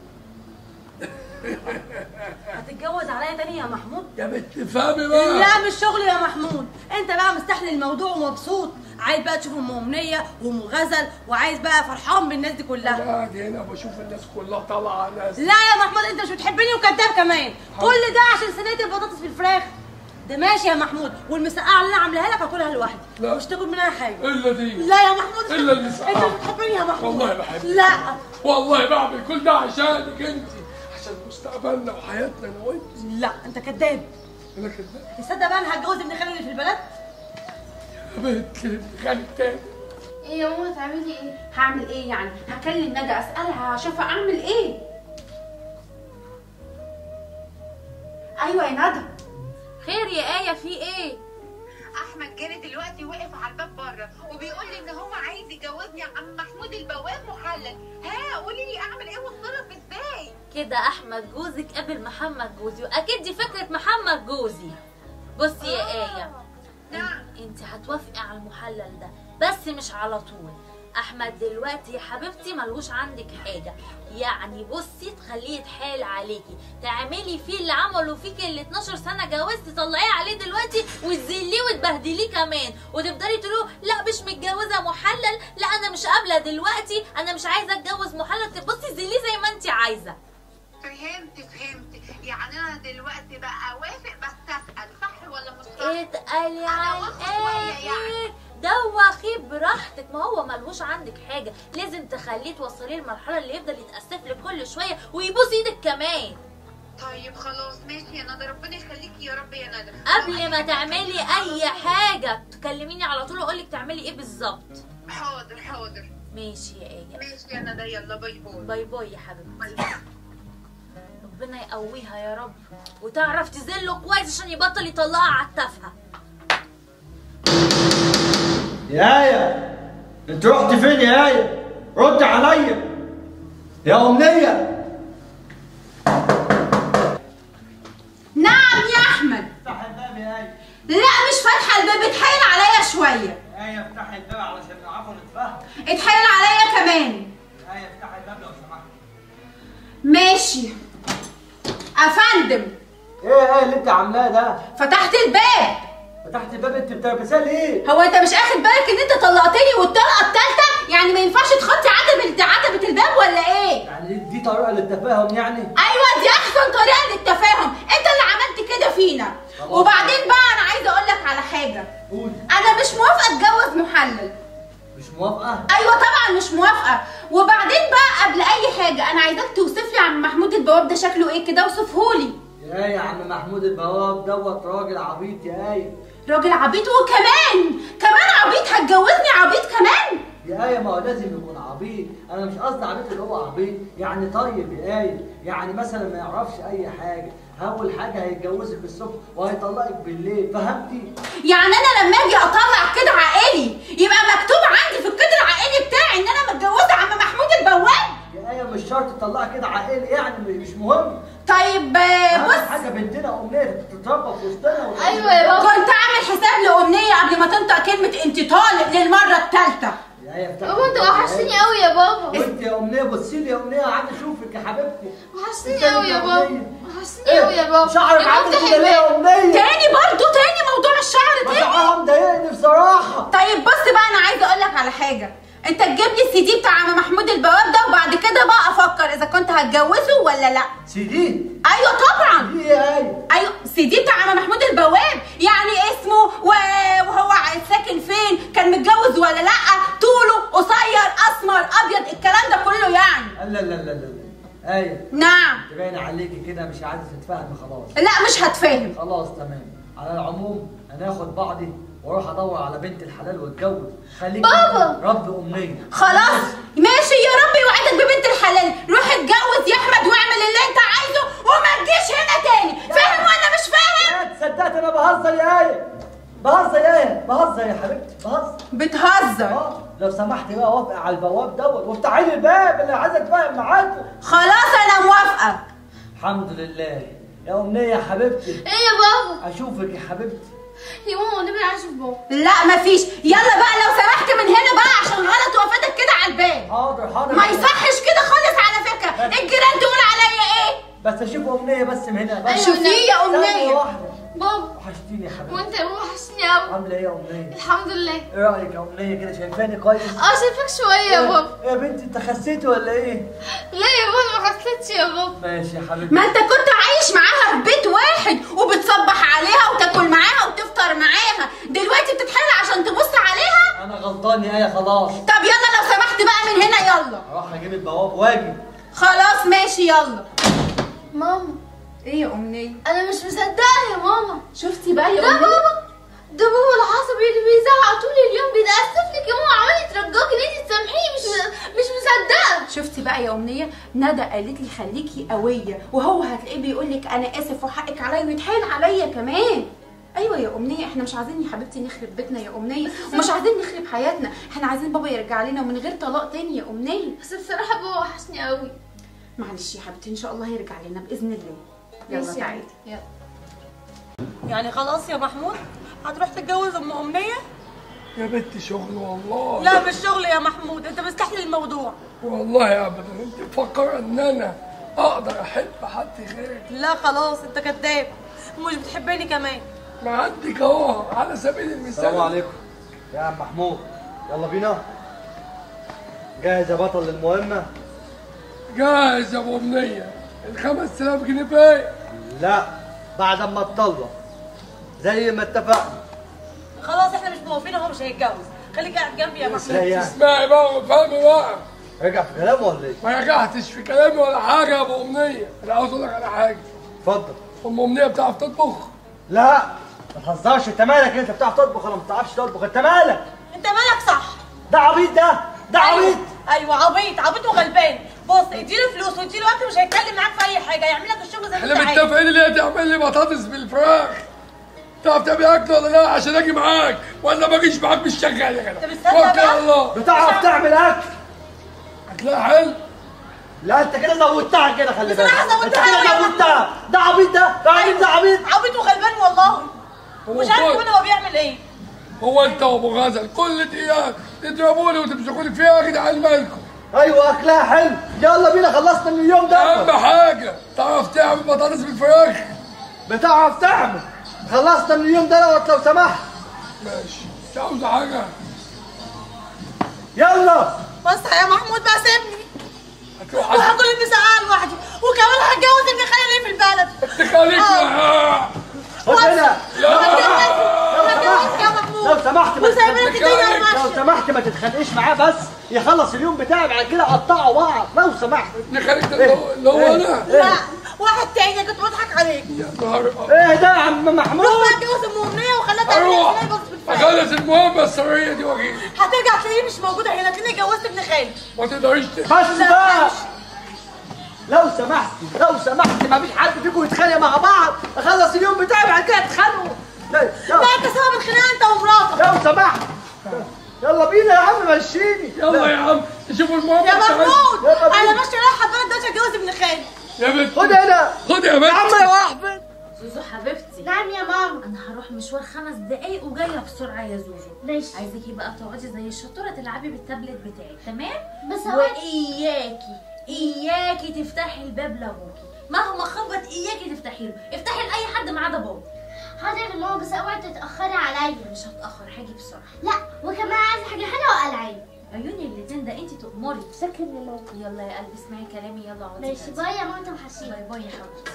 هتتجوز عليا تاني يا محمود يا بنت فهمي بقى لا مش شغل يا محمود انت بقى مستحلي الموضوع ومبسوط عايز بقى تشوف ام امنيه وام غزل وعايز بقى فرحان بالناس دي كلها قاعد هنا بشوف الناس كلها طالعه ناس لا يا محمود انت مش بتحبني وكذاب كمان كل ده عشان صينيه البطاطس بالفراخ ده ماشي يا محمود والمسقعه اللي انا عاملاها لك هاكلها لوحدي لا. مش تاكل منها حاجه الا دي لا يا محمود إلا المسقعة. انت مش بتحبني يا محمود والله بحبك. لا والله بعمل كل ده عشانك انت عشان مستقبلنا وحياتنا انا وانت لا انت كذاب انا كده تصدق بقى انا هتجوز ابن خالي اللي في البلد يا بنت ابن خالد تاني ايه يا ماما تعملي ايه هعمل ايه يعني هكلم ندى اسالها اشوفها اعمل ايه ايوه يا ندى خير يا آية في ايه؟ احمد جاري دلوقتي واقف على الباب بره وبيقول لي ان هو عايز يجوزني عم محمود البواب محلل ها قولي لي اعمل ايه واتصرف ازاي كده احمد جوزك قابل محمد جوزي واكيد دي فكرة محمد جوزي بصي يا آية نعم انت هتوافقي على المحلل ده بس مش على طول احمد دلوقتي يا حبيبتي ملهوش عندك حاجه يعني بصي تخليه يتحايل عليكي تعملي فيه اللي عمله فيكي ال 12 سنه جواز تطلعيه عليه دلوقتي وتذليه وتبهدليه كمان وتفضلي تقولي له لا مش متجوزه محلل لا انا مش قابله دلوقتي انا مش عايزه اتجوز محلل بصي ذليه زي ما انت عايزه فهمت فهمت يعني انا دلوقتي بقى اوافق بس اسال صح ولا مش صح اتقلي أنا على واثقة شوية الاخر دوخي براحتك ما هو ملهوش عندك حاجه لازم تخليه توصليه المرحله اللي يفضل يتاسف لك كل شويه ويبوس ايدك كمان طيب خلاص ماشي يا ندى ربنا يخليكي يا رب يا ندى قبل ما تعملي اي حاجه تكلميني على طول واقول لك تعملي ايه بالظبط حاضر حاضر ماشي يا ايه ماشي يا ندى يلا باي باي باي باي يا حبيبتي ربنا يقويها يا رب وتعرف تذله كويس عشان يبطل يطلعها على التافهه يا آية انت رحت فين يا آية؟ رد عليا يا أمنية نعم يا احمد معلش افندم ايه ايه اللي انت عاملاه ده فتحت الباب فتحت الباب انت بتلبسها ليه هو انت مش اخد بالك ان انت طلقتني والطلقه الثالثه يعني ما ينفعش تخطي عتبه عتبه الباب ولا ايه يعني دي, دي طريقه للتفاهم يعني ايوه دي احسن طريقه للتفاهم انت اللي عملت كده فينا خلاص. وبعدين بقى انا عايزه اقول لك على حاجه قول انا مش موافقه اتجوز محلل مش موافقه ايوه طبعا مش موافقه وبعدين بقى قبل اي حاجه انا عايزاك توصف لي عم محمود البواب ده شكله ايه كده اوصفهولي يا يا عم محمود البواب دوت راجل عبيط يا ايه راجل عبيط وكمان كمان عبيط هتجوزني عبيط كمان يا آية ما هو لازم يكون عبيط، أنا مش قصدي عبيط اللي هو عبيط، يعني طيب يا آية، يعني مثلا ما يعرفش أي حاجة، أول حاجة هيتجوزك الصبح وهيطلقك بالليل، فهمتي؟ يعني انا لما اجي اطلع كده عائلي يبقى مكتوب عندي في القدر العائلي بتاعي ان انا متجوزه عم محمود البواب يا آية مش شرط تطلعك كده عائلي يعني مش مهم. طيب آه، أهم بص حاجة بنتنا أمنية تتربى في وسطنا وتعيش أيوة يا بابا. كنت عامل حساب لأمنية قبل ما تنطق كلمة انت طالق للمرة الثالثة يا آية افتحي بابا انت الباب يا وحشتني آية. قوي يا بابا وأنت يا أمنية بصي لي يا أمنية عايز أشوفك يا حبيبتي. وحشتني استني قوي يا بابا أمنية. وحشتني قوي يا بابا شعرك يا عامل بابا كده ليه يا أمنية؟ تاني برضو تاني موضوع الشعر ما تاني شعرها مضايقني بصراحة. طيب بص بقى انا عايزه اقول لك على حاجه انت تجيب لي السي دي بتاع عم محمود البواب ده وبعد كده بقى افكر اذا كنت هتجوزه ولا لا سيدي ايوه طبعا دي يا آية. ايوه السي دي بتاع عم محمود البواب يعني اسمه و- وهو ساكن فين كان متجوز ولا لا طوله قصير اسمر ابيض الكلام ده كله يعني لا لا لا لا لا آية نعم باين عليكي كده مش عايزة تتفاهمي خلاص لا مش هتفهم خلاص تمام على العموم انا اخد بعضي واروح ادور على بنت الحلال واتجوز خليك بابا. رب امنيه خلاص ماشي يا رب يوعدك ببنت الحلال روح اتجوز يا احمد واعمل اللي انت عايزه وما تجيش هنا تاني فاهم ولا مش فاهم يا تصدقت انا بهزر يا ايه بهزر يا ايه بهزر يا حبيبتي بهزر بتهزر اه لو سمحت بقى وافق على البواب دوت وافتحي لي الباب اللي عايزه اتفاهم معاكم خلاص انا موافقه الحمد لله يا امنيه يا حبيبتي ايه يا بابا اشوفك يا حبيبتي يا ماما والنبي انا عايز اشوف بابا لا مفيش يلا بقى لو سمحت من هنا بقى عشان غلط وقفتك كده على الباب حاضر حاضر ما يصحش كده خالص على فكره الجيران تقول عليا ايه بس اشوف امنيه بس من هنا بس أيوة. شوفيه يا ثانية امنيه واحده بابا وحشتيني يا حبيبتي وانت يا بابا وحشتني قوي عامله ايه يا امنيه الحمد لله ايه رايك يا امنيه كده شايفاني كويس اه شايفك شويه يا بابا يا بنتي انت خسيتي ولا ايه؟ لا يا بابا ما خسيتش يا بابا ماشي يا حبيبتي ما انت كنت عايش معاها في بيت واحد وبتصبح عليها وتاكل معاها وتفطر معاها دلوقتي بتتحرق عشان تبص عليها انا غلطان يا ايه خلاص طب يلا لو سمحت بقى من هنا يلا اروح اجيب البواب واجي خلاص ماشي يلا ماما ايه يا امنيه انا مش مصدقه يا ماما شفتي بقى يا ده امنيه بابا ده بابا العصبي اللي بيزعق طول اليوم بيتأسف لك يا ماما عمال يترجاك ان انت تسامحيه مش مش مصدقه شفتي بقى يا امنيه ندى قالت لي خليكي قويه وهو هتلاقيه بيقول لك انا اسف وحقك عليا ويتحايل عليا كمان ايوه يا امنيه احنا مش عايزين يا حبيبتي نخرب بيتنا يا امنيه ومش عايزين نخرب حياتنا احنا عايزين بابا يرجع لنا ومن غير طلاق تاني يا امنيه بس بصراحه بابا وحشني قوي معلش يا حبيبتي ان شاء الله هيرجع لنا باذن الله يلا ماشي يا تعالي عيدي. يلا يعني خلاص يا محمود هتروح تتجوز ام امنيه يا بنت شغل والله لا مش شغل يا محمود انت مستحيل الموضوع والله ابدا انت مفكره ان انا اقدر احب حد غيرك لا خلاص انت كذاب ومش بتحبني كمان ما عندك اهو على سبيل المثال السلام عليكم يا عم محمود يلا بينا جاهز يا بطل للمهمة؟ جاهز يا ابو امنيه ال 5000 جنيه باقي لا بعد ما تطلق زي ما اتفقنا خلاص احنا مش موافقين هو مش هيتجوز خليك قاعد جنبي يا محمود ازاي يعني؟ اسمعي بقى وافهمي بقى رجع في كلامه ولا ايه؟ ما رجعتش في كلامي ولا حاجه يا ابو امنيه انا عاوز اقول لك على حاجه اتفضل ام امنيه بتعرف تطبخ لا ما تهزرش انت مالك انت بتعرف تطبخ ولا ما بتعرفش تطبخ انت مالك؟ انت مالك صح ده عبيط ده ده عبيط ايوه ايوه عبيط عبيط وغلبان بص اديله فلوس واديله اكل مش هيتكلم معاك في اي حاجه يعمل لك الشغل زي ما احنا انت عايز متفقين اللي هي تعمل لي بطاطس بالفراخ تعرف تعمل اكل ولا لا عشان اجي معاك ولا ما اجيش معاك مش شغال يا انت جدع مصدق توكل بقى؟ على الله بتعرف تعمل اكل هتلاقي حل لا انت كده زودتها كده خلي بالك بصراحة انت زودتها كده أوي يا زودتها ده عبيط ده ده عبيط ده عبيط عبيط وغلبان والله ومش عارف كل- كمان هو بيعمل ايه هو انت وابو غزل كل دقيقه تضربوني وتمسكوني فيها يا جدعان مالكم ايوه اكلها حلو يلا بينا خلصنا من اليوم ده اهم حاجه تعرف تعمل بطاطس بالفراخ بتعرف تعمل خلصنا من اليوم ده لو لو سمحت ماشي مش عاوز حاجه يلا بس يا محمود بقى سيبني هتروح وهاكل المسقعه لوحدي وكمان هتجوز ابن خالي في البلد تخليك معاه. خد هنا هتجوز يا محمود لو سمحت ما وسايبينك تتخانقش. الدنيا لو ماشيه سمحت ما تتخانقش معاه بس يخلص اليوم بتاعي بعد كده قطعوا بعض لو سمحت ابن خالك ده اللي هو- اللي هو انا لا واحد تاني كنت بضحك عليك يا نهار أبيض. ايه ده يا عم محمود روح بقى اتجوز ام امنيه وخليها تعمل اروح ازاي بص في الفرق اخلص المهمه السريه دي واجيلك هترجع تلاقيني مش موجوده هنا تلاقيني اتجوزت ابن خالي ما تقدريش ت- بس بقى لو سمحت لو سمحت ما فيش حد فيكم يتخانق مع بعض اخلص اليوم بتاعي بعد كده تتخانقوا لا لا انت سبب الخناقه انت ومراتك لو سمحت يلا بينا يا عم مشيني يلا يا عم نشوفوا المهمه يا بتاعتنا. محمود يلا بينا. انا ماشيه رايحه البلد دلوقتي اتجوز ابن خالي يا بنت خد هنا خد يا يا بنت عم يا واحد زوزو حبيبتي نعم يا ماما انا هروح مشوار خمس دقايق وجايه بسرعه يا زوزو ماشي عايزاكي بقى تقعدي زي الشطوره تلعبي بالتابلت بتاعك تمام بس هو واياكي اياكي تفتحي الباب لابوكي مهما خبط اياكي تفتحي له افتحي لاي حد ما عدا بابا حاضر يا ماما بس اوعي تتاخري عليا مش هتاخر هاجي بسرعه لا وكمان عايزه حاجه حلوه والعاب عيوني الاتنين ده انت تؤمري شكرا يا ماما يلا يا قلبي اسمعي كلامي يلا اقعدي ماشي قاعدة. باي يا ماما انت وحشيني باي باي يا حبيبتي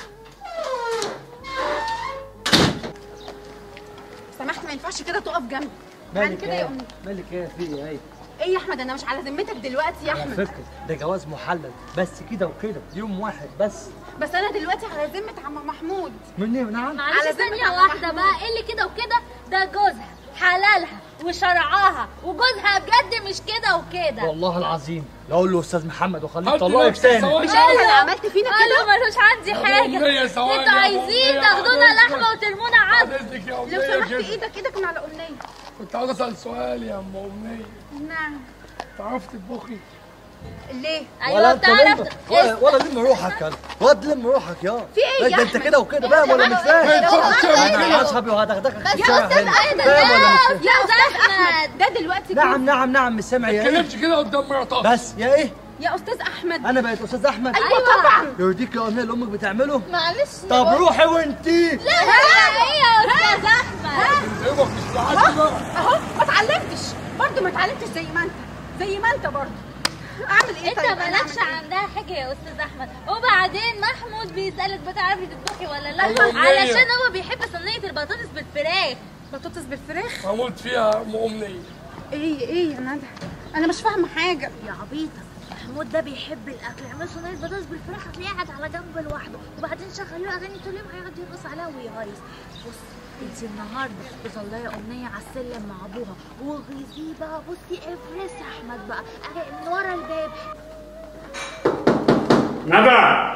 سمحت ما ينفعش كده تقف جنبي مالك كده يا ايه أمي. مالك ايه في ايه ايه ايه يا احمد انا مش على ذمتك دلوقتي يا على احمد فكره ده جواز محلل بس كده وكده يوم واحد بس بس انا دلوقتي على ذمه عم محمود مني نعم على معلش ذمة ثانية عم واحدة محمود. بقى ايه اللي كده وكده ده جوزها حلالها وشرعاها وجوزها بجد مش كده وكده والله العظيم لا اقول له استاذ محمد وخليه هدي يطلقك نفسك تاني ثواني. مش انا اللي عملت فينا قالوا كده ملوش عندي حاجة أمنية ثواني انتوا يا عايزين أمنية، تاخدونا بعد لحمة إذنك. وترمونا بعد عظم اذنك يا لو امنيه سمحت كده ايدك ايدك من على امنيه كنت عاوز اسال سؤال يا ام امنيه نعم تعرفي تطبخي ليه ولا ايوه انت بتعرف لم ولا, ولا لم روحك يا واد لم روحك يا في ايه يا ده انت أحمد؟ كده وكده بقى ولا مش ما فاهم ينفعش تعمل انا كده اصحابي وهدغدغك في يا الشارع استاذ هنا. ايه ده فاهم ولا مش يا فاهم استاذ احمد ده دلوقتي نعم نعم نعم مش سامع ما يا ايه تتكلمش كده قدام مراتك بس يا ايه يا استاذ احمد انا بقيت استاذ احمد ايوه طبعا يرضيك يا امنيه اللي امك بتعمله معلش طب روحي وانتي لا لا ايه يا استاذ احمد ايوه مش تعالي بقى اهو ما اتعلمتش برضه ما اتعلمتش زي ما انت زي ما انت برضه اعمل ايه انت طيب أنا مالكش أعمل إيه؟ عندها حاجه يا استاذ احمد وبعدين محمود بيسالك بتعرفي تطبخي ولا لا أيوة، أمنية. علشان هو بيحب صينيه البطاطس بالفراخ بطاطس بالفراخ هموت فيها ام امنيه ايه ايه يا ندى انا مش فاهمه حاجه يا عبيطه محمود ده بيحب الاكل يعمل صينيه بطاطس بالفراخ هتلاقيه قاعد على جنب لوحده وبعدين شغل له اغاني طول اليوم هيقعد يرقص عليها ويهيص بصي انت النهارده مطلعه امنيه على السلم مع ابوها وغيظيه بقى بصي افرس يا احمد بقى أهي من ورا الباب ندى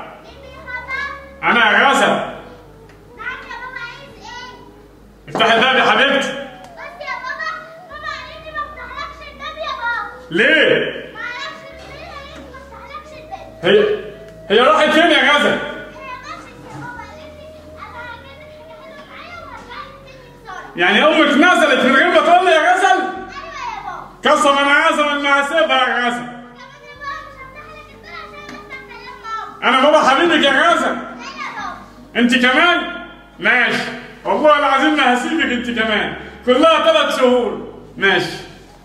انا يا غزل نعم يا بابا عايز ايه افتح الباب يا حبيبتي بس يا بابا ماما قالت لي ما افتحلكش الباب يا بابا ليه ما اعرفش ليه قالت لي ما افتحلكش الباب هي هي راحت فين يا غزل هي مشيت يا بابا قالت لي انا هجيب لك حاجه حلوه معايا وهرجع لك تاني بسرعه يعني امك نزلت من غير ما تقول لي يا غزل ايوه يا بابا قسما عظما انها هسيبها يا غزل كمان يا بابا مش هفتح لك الباب عشان بفتح كلام ماما انا بابا حبيبك يا غزل ايه يا بابا انت كمان ماشي والله العظيم ما هسيبك انت كمان كلها ثلاث شهور ماشي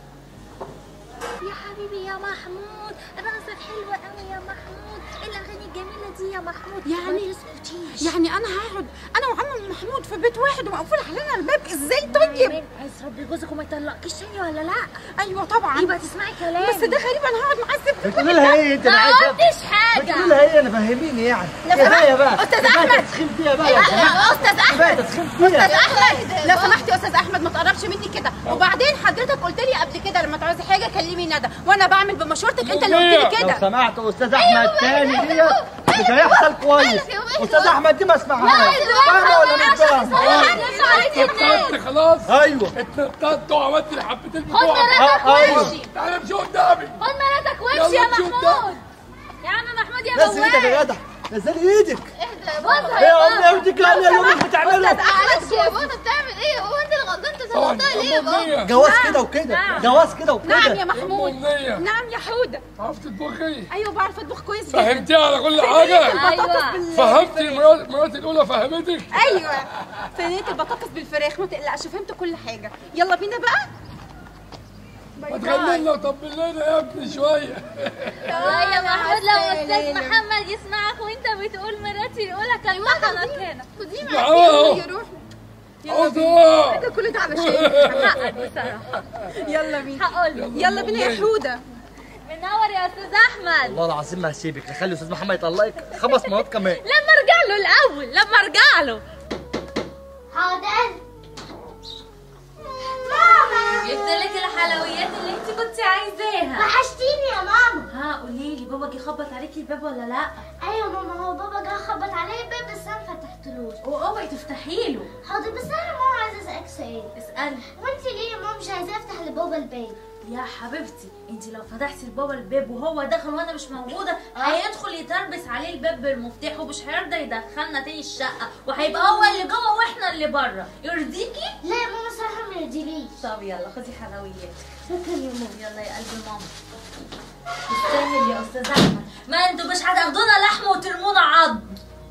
يا حبيبي يا محمود رقصت حلوه قوي يا محمود إيه الاغاني الجميله دي يا محمود يعني- ما تسكتيش يعني انا هقعد انا وعم محمود في بيت واحد ومقفول علينا الباب ازاي طيب عايز ربي جوزك وما يطلقكيش تاني ولا لا ايوه طبعا يبقى تسمعي كلامي بس ده غريب انا هقعد معاه الست بتقولي لها ايه انت ما انا عايز أفهم. قلتش بتقولي حاجه لها ايه انا فهميني يعني لو سمحت، كفايه بقى أستاذ كفاية أحمد. تسخين فيها بقى لو سمحت استاذ كفايه احمد تسخين فيها استاذ احمد لو سمحت يا استاذ احمد ما تقربش مني كده وبعدين حضرتك قلت لي قبل كده لما تعوزي حاجه كلمي ندى وانا بعمل بمشورتك انت اللي قلت لي لو كده سمحت استاذ احمد تاني ديت مش هيحصل كويس استاذ احمد دي ما اسمعهاش فاهمه ولا مش فاهمه اتنططت خلاص ايوه اتنططت وعملت لي حبتين خد بتوعك مراتك آه، أيوة. وامشي تعالى امشي قدامي خد مراتك وامشي يلا يا نشوف ده. محمود يا عم محمود يا نزل ايدك بواب يا جدع نزل ايدك بص ايه يا امي ارضيك لا اللي امك بتعمله معلش يا بابا بتعمل ايه هو انت اللي غلطان انت طبعا طلعتها ليه أمنية جواز كده وكده جواز كده وكده نعم يا محمود أمنية نعم يا حوده عرفت تطبخي ايوه بعرف اطبخ كويس جدا فهمتيها على كل حاجة البطاطس بال فهمتي مرات- مراتي الأولى فهمتك ايوه صينيه البطاطس بالفراخ ما تقلقش فهمت كل حاجه يلا بينا بقى ما تغني لنا وطبل لنا يا ابني شوية والله يا محمود لو استاذ محمد يسمعك وانت بتقول مراتي الاولى كان بطلك هنا أهو يا روح أوضة ده كل ده علشان حقك بصراحه يلا بينا هقول يلا بينا يا حوده منور يا استاذ احمد والله العظيم ما هسيبك نخلي استاذ محمد يطلقك خمس مرات كمان لما ارجع له الاول لما ارجع له حاضر ماما جبت لك الحلويات اللي انت كنت عايزاها وحشتيني يا ماما ها قولي لي بابا جه خبط عليكي الباب ولا لا ايوه ماما هو بابا جه خبط عليا الباب بس انا ما فتحتلوش واوعي تفتحي له حاضر بس انا ماما عايزه اسالك سؤال اسالي وانت ليه يا ماما مش عايزاه افتح لبابا الباب يا حبيبتي انت لو فتحتي لبابا الباب وهو دخل وانا مش موجوده هيدخل يتربس عليه الباب بالمفتاح ومش هيرضى يدخلنا تاني الشقه وهيبقى هو اللي جوه واحنا اللي بره يرضيكي لا يا ماما صراحه ما يرضيليش طب يلا خدي حلويات شكرا يا ماما يلا يا قلبي ماما تستاهل يا استاذ احمد ما انتوا مش هتاخدونا لحم وترمونا عظم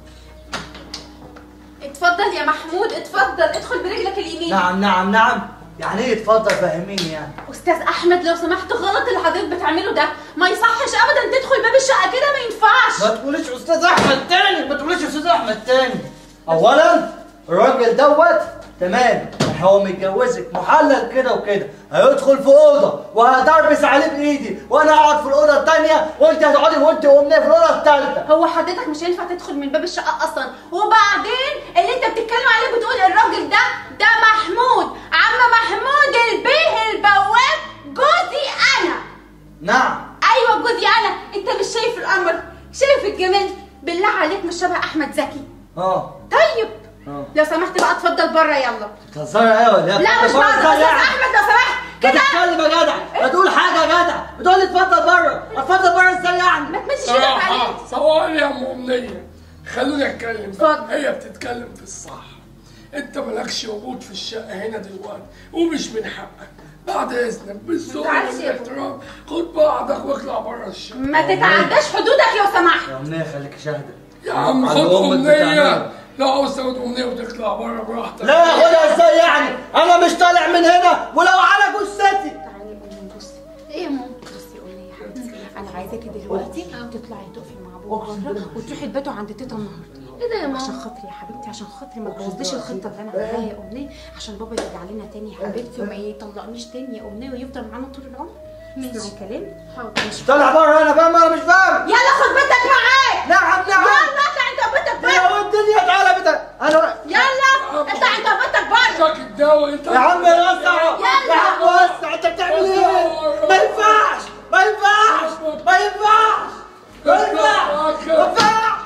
اتفضل يا محمود اتفضل ادخل برجلك اليمين نعم نعم نعم يعني ايه اتفضل فهميني يعني استاذ احمد لو سمحت غلط اللي حضرتك بتعمله ده ما يصحش ابدا تدخل باب الشقه كده ما ينفعش ما تقوليش استاذ احمد تاني ما تقوليش استاذ احمد تاني اولا الراجل دوت تمام هو متجوزك محلل كده وكده هيدخل في اوضه وهدربس عليه بايدي وانا اقعد في الاوضه الثانيه وانت هتقعدي وانت وامنيه في الاوضه الثالثه هو حضرتك مش هينفع تدخل من باب الشقه اصلا وبعدين اللي انت بتتكلم عليه بتقول الراجل ده ده محمود عم محمود البيه البواب جوزي انا نعم ايوه جوزي انا انت مش شايف القمر شايف الجمال بالله عليك مش شبه احمد زكي اه طيب اه لو سمحت بقى اتفضل بره يلا بتهزري ايه ولا ايه؟ لا مش بره بره إزاي استاذ يعني؟ احمد لو سمحت ما كده تتكلم يا جدع ما تقول حاجه يا جدع بتقول لي اتفضل بره اتفضل بره ازاي يعني ما تمشيش ايدك عليه صراحة ثواني يا ام امنية خلوني اتكلم بقى. اتفضل. هي بتتكلم في الصح انت مالكش وجود في الشقة هنا دلوقتي ومش من حقك بعد اذنك بالذوق تعالش يا والاحترام خد بعضك واطلع بره الشقة ما تتعداش حدودك لو سمحت يا امنيه خليك شاهده يا عم على خد أمك امنية بتعملها. لا عاوز تاخد امنية وتطلع بره براحتك لا خدها ازاي يعني انا مش طالع من هنا ولو على جثتي تعالي قولي بصي ايه يا ماما بصي قولي يا حبيبتي انا عايزاكي دلوقتي تطلعي تقفي مع بابا بره وتروحي تباتوا عند تيتا النهارده ايه ده يا عشان ماما خاطري يا حبيبتي عشان خاطري ما تبوظليش الخطه اللي انا عاملاها يا امنيه عشان بابا يرجع لنا تاني يا حبيبتي وما يطلقنيش تاني يا امنيه ويفضل معانا طول العمر اسمعي كلام ماشي طالع بره انا فاهم انا مش فاهم يلا خد بنتك معاك نعم نعم يلا اطلع انت وبنتك بره يا الدنيا تعالى بتا انا يلا اطلع انت وبنتك بره ساكت داوي انت يا عم وسع يلا. يا عم وسع انت بتعمل ايه؟ ما ينفعش ما ينفعش ما ينفعش ما ينفعش ما ينفعش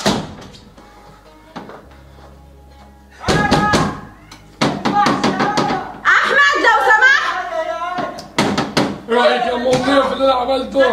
احمد لو سمحت رايك يا ام امنية في اللي انا عملته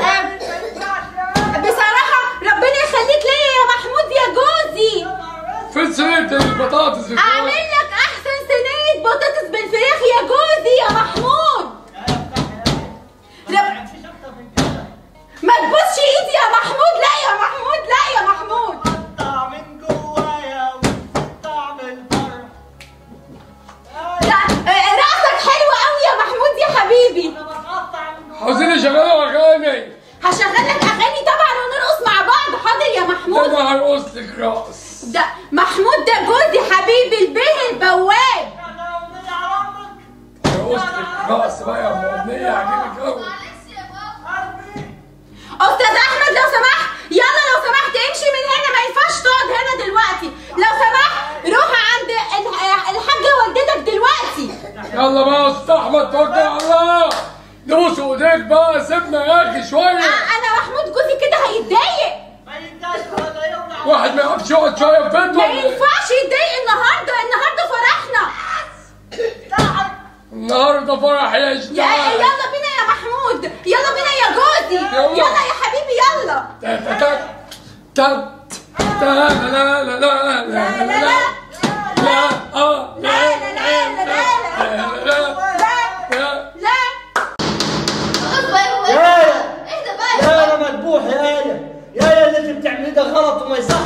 بصراحه ربنا يخليك ليا يا محمود يا جوزي في صينية البطاطس اللي اعمل فوق. لك احسن صينيه بطاطس بالفراخ يا جوزي يا محمود رب... ما تبصش ايدي يا محمود لا يا محمود لا يا محمود قطع من جوايا وقطع من بره لا آه، راسك حلو قوي يا محمود يا حبيبي انا بقطع من جوايا عاوزين يشغلوا اغاني هشغل لك اغاني طبعا ونرقص مع بعض حاضر يا ده محمود انا هرقص لك رقص ده محمود ده جوزي حبيبي البيه البواب انا امنيه على امك هرقص لك رقص بقى يا ام امنية يعجبك قوي معلش يا بابا قلبي استاذ احمد لو سمحت يلا لو سمحت امشي من هنا ما ينفعش تقعد هنا دلوقتي لو سمحت روح عند ال- الحاجه والدتك دلوقتي يلا بقى يا استاذ احمد توكل على الله دوس ايديك بقى سيبنا يا اخي شويه آه، انا محمود جوزي كده هيتضايق ما ينفعش ولا يولع واحد ما يعرفش يقعد شويه في بيته ما ولا إيه؟ ينفعش يتضايق النهارده النهارده فرحنا النهارده فرح يا يا اشتغل يلا بينا يا محمود يلا بينا يا جوزي يلا. يلا يا حبيبي يلا تك تك تك لا لا لا لا لا لا لا لا اه لا لا لا لا لا لا لا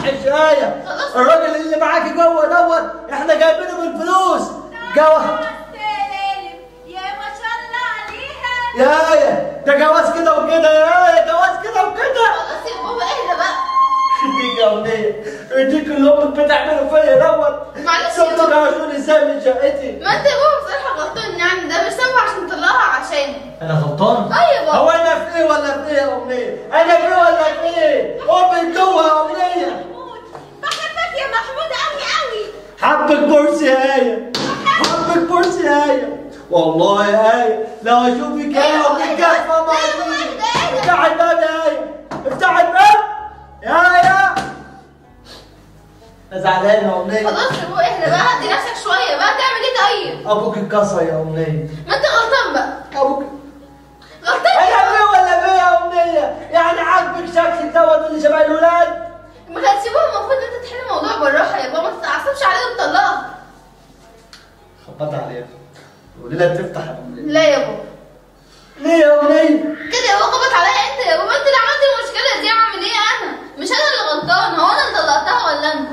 يصحش آية الراجل اللي معاكي جوه دوت احنا جايبينه بالفلوس جوه يا ما شاء الله عليها يا آية ده جواز كده وكده يا آية جواز كده وكده خلاص يا بابا اهدى بقى دي جونية دي اللي امك بتعمله فيا دوت معلش يا سبتك بابا. عشان ازاي من شقتي ما انت يا بابا بصراحه غلطان يعني ده مش سبب عشان تطلعها عشان انا غلطان؟ اه يا بابا. هو انا في ايه ولا في ايه يا امنية؟ انا في ايه ولا في ايه؟ امك جوه يا امنية بحبك يا محمود قوي قوي حبك بورسي يا آية حبك بورسي يا آية والله يا آية لو اشوفك آية وبتتجفى مع افتح الباب يا آية افتح الباب يا آية أنا زعلان يا أمنية خلاص يا بابا اهدى بقى هدي نفسك شويه بقى تعمل ايه طيب أبوك اتكسر يا أمنية ما انت غلطان بقى أبوك غلطان أنا في ولا في يا أمنية؟ يعني عاجبك شكلي دوت اللي شبه الولاد؟ ما كانش بابا المفروض ان انت تحل الموضوع بالراحه يا بابا ما تتعصبش عليها وتطلقها خبط عليها قولي لها تفتح يا أمنية لا يا بابا ليه يا أمنية؟ كده يا بابا خبط عليا انت يا بابا انت اللي عملت المشكله دي اعمل ايه انا مش انا اللي غلطان هو انا اللي طلقتها ولا انت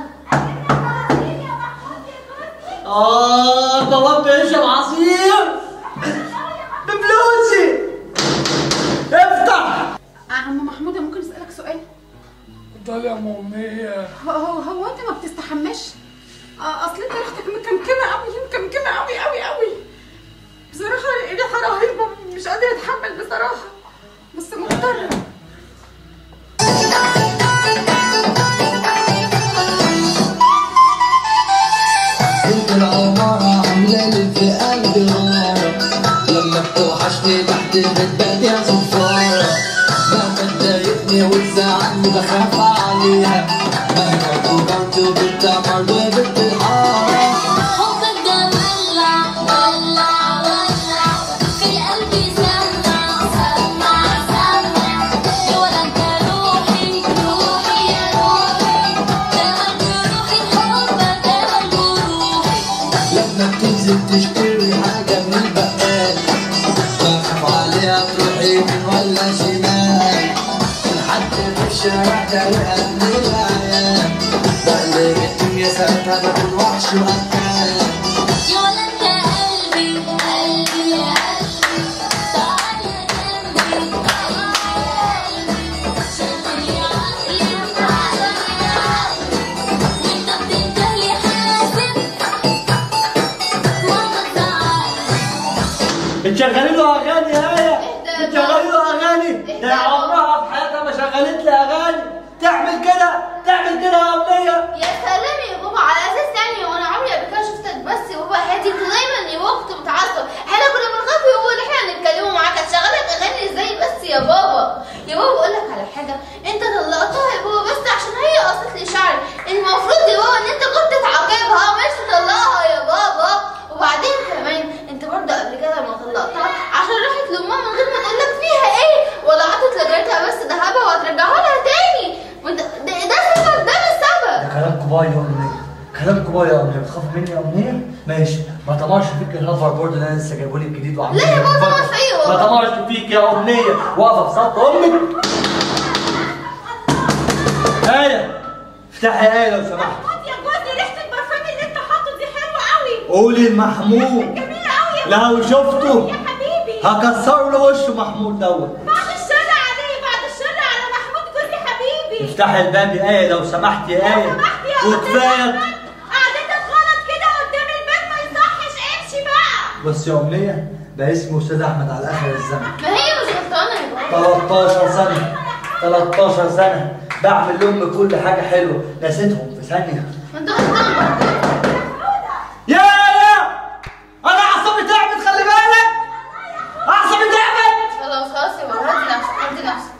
آه بابا بيشرب عصير بفلوسي افتح عم محمود ممكن اسالك سؤال اتفضلي يا مامية هو هو, هو انت ما بتستحماش آه، اصل انت ريحتك مكمكمه قوي مكمكمه قوي قوي قوي بصراحه ريحه رهيبه مش قادره اتحمل بصراحه بس مضطره انت العمارة عاملة لي في قلبي غارة لما بتوحشني تحت البيت يا صفارة مهما تضايقني وتزعلني بخاف عليها مهما كبرت وبنت عمر وبنت الحارة حبك ده ولع ولع ولع في قلبي سمع سمع سمع يا ولا انت روحي روحي يا روحي امل روحي حبك امل روحي لما بتنزل تشتري حاجة من البقال بخاف عليها تروحي يمين ولا شمال لحد في الشارع تلاقيها من العيال بقلب يا ساعتها بكون وحش وقتال يا ولا انت قلبي قلبي يا قلبي تعال يا جنبي تعال يا قلبي شغل يا عقلي تعال يا عقلي وانت بتنتهي حاسب ماما تعال بتشغلي له اغاني يا ايه بتشغلي له اغاني ده عمرها في حياتها ما شغلت لي اغاني تعمل كده تعمل كده يا امنيه يا سلام يا بابا على اساس يعني وانا عمري قبل كده شفتك بس يا بابا هادي انت دايما يا بابا كنت متعصب احنا كنا بنخاف يا بابا ان احنا نتكلموا معاك هتشغلك اغاني ازاي بس يا بابا يا بابا بقول لك على حاجه انت طلقتها يا بابا بس عشان هي قصت لي شعري المفروض يا بابا ان انت كنت تعاقبها مش تطلقها يا بابا وبعدين كمان انت برضه قبل كده لما طلقتها عشان راحت لامها من غير ما تقول لك فيها ايه ولا عطت لجارتها بس ذهبها وهترجعها لها تاني وانت ده ده سبب ده مش سبب ده كلام كبار يا امنيه كلام كبار يا امنيه بتخاف مني يا امنيه ماشي ما طمعش فيك الهافر بورد اللي انا لسه جايبه لك جديد وعامل لا يا بابا طمع فيا ما والله. طمعش فيك يا امنيه واقفه في صف امك ايه افتحي ايه لو سمحت يا جوزي ريحه البرفان اللي انت حاطه دي حلوه قوي قولي لمحمود جميله قوي يا لو شفته يا حبيبي هكسر له وشه محمود دوت بعد الشر عليه بعد الشر على محمود جوزي حبيبي افتحي الباب يا ايه لو سمحت يا ايه سمحت يا وكفايه قعدتك غلط كده قدام الباب ما يصحش امشي بقى بس يا امنيه ده اسمه استاذ احمد على اخر الزمن ما هي مش غلطانه يا بابا 13 سنة 13 سنة بعمل لأمي كل حاجة حلوة نسيتهم في ثانية ما انت غلطان يا يا أنا أعصابي تعبت خلي بالك أعصابي تعبت خلاص خلاص يا بابا هدي نفسك هدي نفسك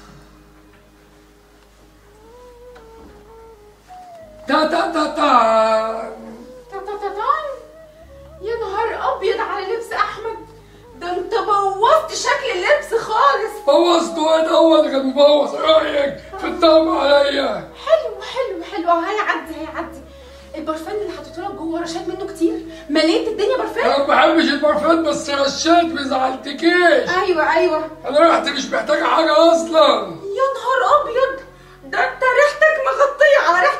تا تا تا تا تاتاتاتان. يا نهار ابيض على لبس احمد ده انت بوظت شكل اللبس خالص بوظته انا هو اللي كان مبوظ رايك في الطعم عليا حلو حلو حلو اهو هيعدي هيعدي البرفان اللي حطيته لك جوه رشاد منه كتير مليت الدنيا انا برفان ما بحبش البرفان بس رشاد ما زعلتكيش ايوه ايوه انا ريحتي مش محتاجه حاجه اصلا يا نهار ابيض ده انت ريحتك مغطيه على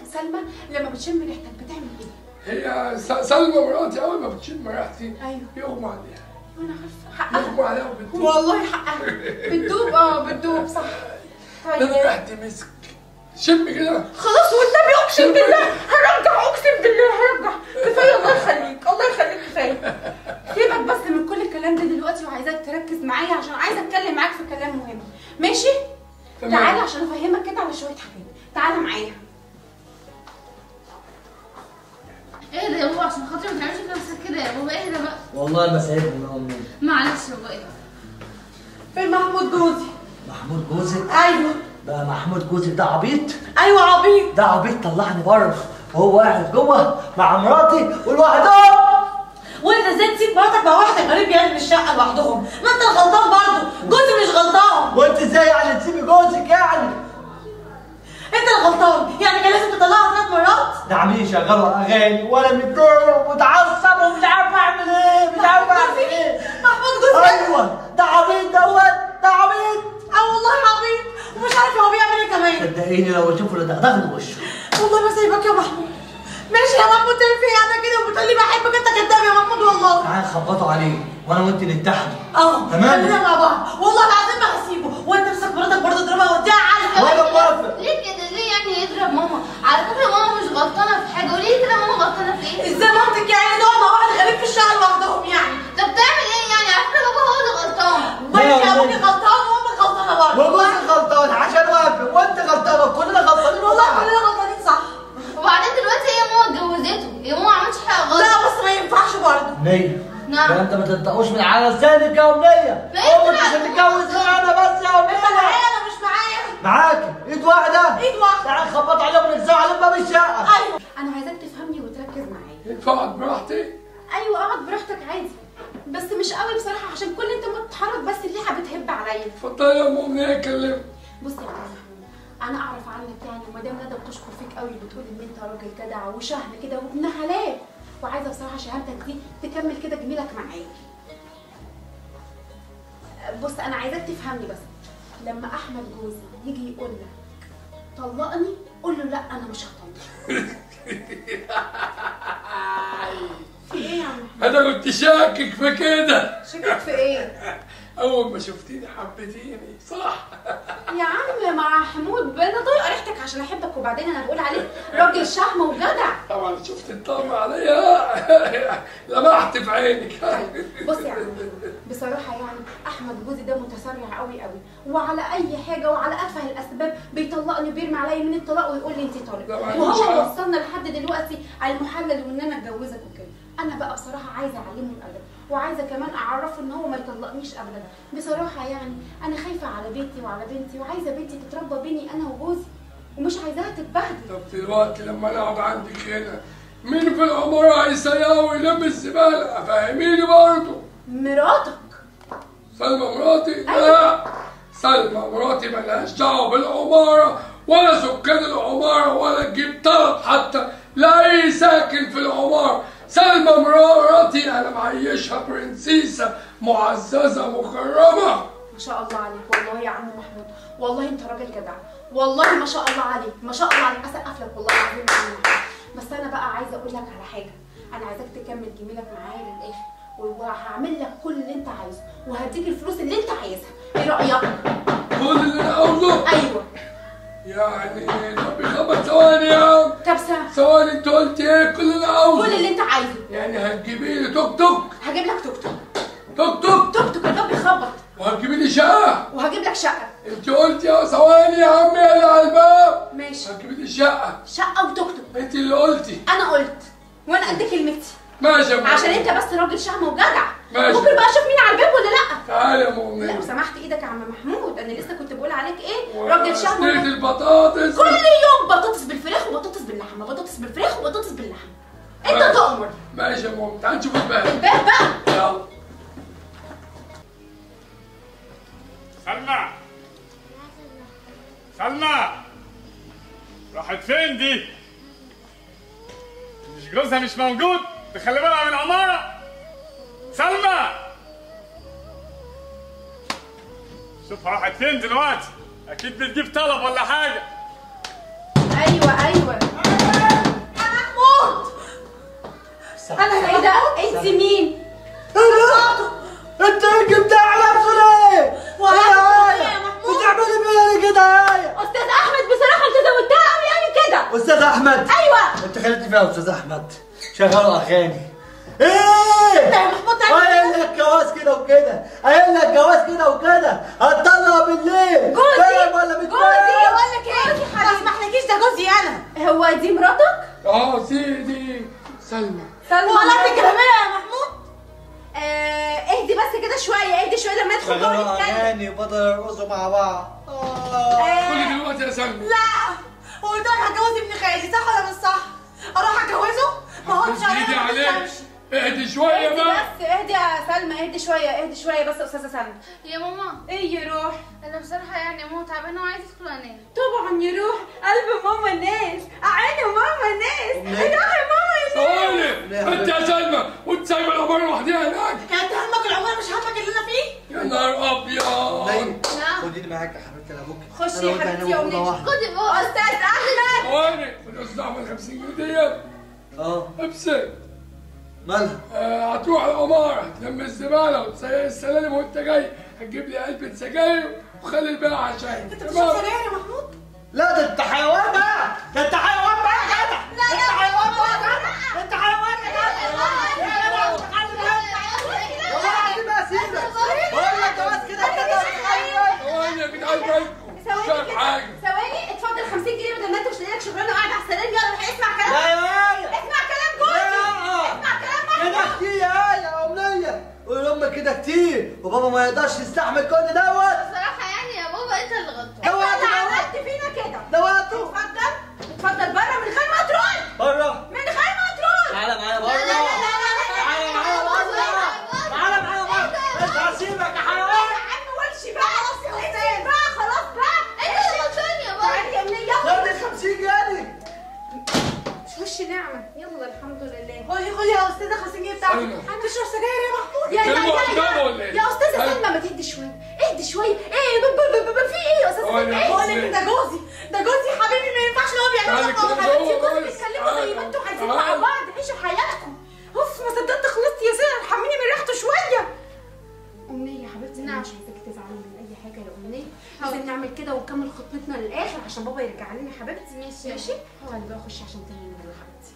سلمى لما بتشم ريحتك بتعمل ايه هي س- سلمى مراتي اول ما بتشم ريحتي ايوه يغمى عليها انا عارفه حقها يغمى عليها وبتدوب والله حقها بتدوب اه بتدوب صح ده انا ريحتي مسك شم كده خلاص والنبي اقسم بالله هرجع اقسم بالله هرجع كفايه الله يخليك الله يخليك كفايه سيبك بس من كل الكلام ده دلوقتي وعايزاك تركز معايا عشان عايزه اتكلم معاك في كلام مهم ماشي تمام. تعالى عشان افهمك كده على شويه حاجات تعالى معايا ايه ده يا بابا عشان خاطري ما تعملش في نفسك كده يا بابا اهدى بقى والله ما سايبني يا امي معلش يا بابا اهدى فين محمود جوزي محمود جوزك ايوه بقى محمود جوزك ده عبيط ايوه عبيط ده عبيط طلعني بره وهو قاعد جوه مع مراتي والوحدهم وانت ازاي تسيب مراتك مع واحد غريب يعني في الشقه لوحدهم ما انت الغلطان برضه جوزي مش غلطان وانت ازاي يعني تسيبي جوزك يعني انت الغلطان يعني كان لازم تطلعها ثلاث مرات ده عاملين يشغلوا اغاني وانا متضايق ومتعصب ومش عارف اعمل ايه مش عارف اعمل ايه محمود جوزي ايوه ده عبيط دوت ده عبيط اه والله عبيط ومش عارف هو بيعمل ايه كمان صدقيني لو اشوفه لدغدغ وشه والله ما سايبك يا محمود ماشي يا محمود تعمل فيا انا كده وبتقولي بحبك انت كداب يا محمود والله تعالى خبطوا عليه وانا وانت نتحد اه تمام. خلينا مع بعض والله العظيم ما هسيبه وانت امسك مراتك برضه اضربها واديها على وانا موافق ليه كده ليه يعني يضرب ماما على فكره ماما مش غلطانه في حاجه وليه كده ماما غلطانه في ايه ازاي مامتك يعني تقعد مع واحد غريب في الشقه لوحدهم يعني طب تعمل ايه يعني على فكره بابا هو اللي غلطان ماشي يا ابوكي غلطان وامك غلطانه برضه وجوزك غلطان عشان واقف وانت غلطانه كلنا غلطانين والله كلنا غلطانين صح وبعدين دلوقتي هي ماما اتجوزته هي ماما ما عملتش حاجه غلط لا بس ما ينفعش برضه نية نعم. ده انت ما تنطقوش من على لسانك يا امنيه ما انت امك مش هتتجوز انا بس يا انت امنيه معايا انا مش معايا معاكي ايد واحده ايد واحده تعالى خبط عليهم ونرزعوا عليهم باب الشقه ايوه انا عايزاك تفهمني وتركز معايا ينفع اقعد براحتي ايوه اقعد براحتك عادي بس مش قوي بصراحه عشان كل انت ما تتحرك بس الريحه بتهب عليا اتفضلي يا ام امنيه اتكلمي بص يا عم محمود انا اعرف عنك يعني ومدام ندى بتشكر فيك قوي بتقول ان انت راجل جدع وشهم كده وابن حلال وعايزه بصراحه شهادتك دي تكمل كده جميلك معايا بص انا عايزاك تفهمني بس لما احمد جوزي يجي يقول لك طلقني قول له لا انا مش هطلق في ايه يا عم محمود انا كنت شاكك في كده شكك في ايه اول ما شفتيني حبيتيني صح يا عم محمود انا طايقه ريحتك عشان احبك وبعدين انا بقول عليك راجل شهم وجدع طبعا شفت الطعم عليا لمحت في عينك بص يا عم بصراحة يعني أحمد جوزي ده متسرع قوي قوي وعلى أي حاجة وعلى أتفه الأسباب بيطلقني وبيرمي عليا من الطلاق ويقول لي أنت لا، طالق ما عندوش وهو حق. وصلنا لحد دلوقتي على المحلل وإن أنا أتجوزك وكده أنا بقى بصراحة عايزة أعلمه الأدب وعايزة كمان أعرفه إن هو ما يطلقنيش أبدا بصراحة يعني أنا خايفة على بيتي وعلى بنتي وعايزة بنتي تتربى بيني أنا وجوزي ومش عايزاها تتبهدل طب دلوقتي لما انا اقعد عندك هنا مين في العمارة هيسيقها ويلم الزبالة فهميني برضه مراتك سلمى مراتي لا سلمى مراتي ملهاش دعوة بالعمارة ولا سكان العمارة ولا تجيب طلب حتى لأي ساكن في العمارة سلمى مراتي أنا معيشها برنسيسة معززة مكرمة ما شاء الله عليك والله يا عم محمود والله انت راجل جدع والله ما شاء الله عليك ما شاء الله عليك اسقف لك والله العظيم يا عم محمود بس انا بقى عايزه اقول لك على حاجه انا عايزاك تكمل جميلك معايا للاخر وهعمل لك كل اللي انت عايزه وهديك الفلوس اللي انت عايزها ايه رايك كل اللي أنا عاوزه ايوه يعني طب خمس ثواني يا عم طب سنة ثواني أنت قلت إيه كل اللي أنا عاوزه كل اللي انت عايزه يعني هتجيبي لي توك توك هجيب لك توك توك توك توك توك توك الباب بيخبط وهتجيبي لي شقة وهجيب لك شقه انت قلت يا ثواني يا عمي اللي على الباب ماشي هتجيبي لي شقة شقه وتوك توك انت اللي قلتي انا قلت وانا قد كلمتي ماشي يا ماما عشان انت بس راجل شهم وجدع ماشي. ممكن بقى اشوف مين على الباب ولا لا تعالي يا لا مؤمنة لو سمحت ايدك يا عم محمود انا لسه كنت بقول عليك ايه راجل شهم صينية وجدع. البطاطس كل يوم بطاطس بالفراخ وبطاطس باللحمه بطاطس بالفراخ وبطاطس باللحمه انت تؤمر ماشي يا ماما تعالي نشوف الباب الباب بقى يلا سلمى سلمى راحت فين دي؟ مش جوزها مش موجود تخلي بالها من العمارة سلمى شوفها راحت فين دلوقتي أكيد بتجيب طلب ولا حاجة ايوه ايوه ايوه انت خليتي فيها يا استاذ احمد شغلوا اغاني ايه انت يا محمود تعمل قايل لك جواز كده وكده قايل لك جواز كده وكده هتطلع بالليل جوزي فاهم ولا مش جوزي فاهم؟ بقول لك ايه ما اسمحلكيش ده جوزي انا هو دي مراتك اه سيدي سلمى سلمى غلطت الجلابيه يا محمود آه اهدي بس كده شويه اهدي شويه لما ندخل جوه شغلوا نتكلم اغاني وبدأوا يرقصوا مع بعض كل دلوقتي يا سلمى لا قلت لك هتجوز ابن خالي صح ولا مش صح؟ اروح اتجوزه؟ ما هو مش ايدي عليك اهدي شويه اهدي بقى بس اهدي يا سلمى اهدي شويه اهدي شويه بس يا استاذه سلمى يا ماما ايه يا روح انا بصراحه يعني ماما تعبانه وعايزه ادخل انام طبعا يا روح قلب ماما الناس عيني ماما الناس أمنية. روحي ماما ثواني انت يا سلمى وانت سايبه العماره لوحدها هناك كانت همك العمر مش همك اللي انا فيه يا نهار ابيض ليلى نعم. خديني معاك يا حبيبتي انا ابوك خشي يا حبيبتي يا أمنية. خدي بقى استاذ احمد ثواني الاستاذ احمد 50 جنيه ديت اه ابسط مالها آه، هتروح العمارة تلم الزبالة وتسيق السلالم وانت جاي هتجيب لي علبة سجاير وخلي الباقي عشان انت بتشرب تمام سجاير يا محمود؟ لا ده انت حيوان بقى ده انت حيوان بقى يا جدع لا انت يا حيوان ماما، بقى يا جدع لا. انت حيوان يا جدع يا جدع والله العظيم ما هسيبك بقول لك جواز كده كده ثواني يا جدعان بالكم مش ثواني فاهم كده حاجة ثواني اتفضل 50 جنيه بدل ما انت مش لاقي لك شغلانه وقاعد على السلالم يلا روح اسمع كلام لا يا آية اسمع كلام جوزي لا اسمع كلام كده محمود كتير يا آية يا أمنية قول لأمك كده كتير وبابا ما يقدرش يستحمل كل دوت بصراحه يعني يا بابا انت اللي غلطان انت اللي دوت عملت فينا كده ده وقته اتفضل اتفضل بره من غير ما ترد بره من غير ما ترد تعالى معايا لا بره لا لا لا لا تعالى معايا بره تعالى معايا بره مش هسيبك يا حيوان يا عم وامشي بقى خلاص يا استاذ بقى خلاص بقى انت اللي غلطان يا بابا تعالي يا امنيه خد ال 50 جنيه وش نعمة يلا الحمد لله خدي خدي يا استاذه 50 جنيه بتاعتك سلمى. تشرب سجاير يا محمود يا كلمة يا واحدة يا ولا ايه؟ يا استاذه سلمى. سلمى ما تهدي شويه اهدي شويه ايه ب- ب- ب- ب- في ايه يا استاذه هو سلمى أنا بقول إزاي؟ لك ده جوزي ده جوزي حبيبي ما ينفعش ان هو بيعمل تعالي لك كده حبيبتي جوه وجوزي بس. بيتكلموا زي ما انتوا عايزين مع تعالي. بعض عيشوا حياتكم اوف ما صدقت خلصت يا ساره ارحميني من ريحته شويه أمنية يا حبيبتي أنا نعم. مش عايزاكي تزعلي من أي حاجة يا أمنية لازم نعمل كده ونكمل خطتنا للآخر عشان بابا يرجع لنا يا حبيبتي ماشي. ماشي اقعدي بقى خشي عشان تنامي يا حبيبتي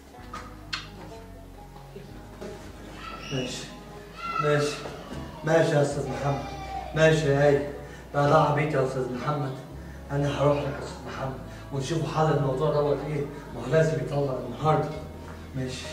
ماشي ماشي ماشي يا استاذ محمد ماشي يا هاي لا ده عبيط يا استاذ محمد انا هروح لك يا استاذ محمد ونشوفوا حل الموضوع دوت ايه ما هو لازم يطلع النهارده ماشي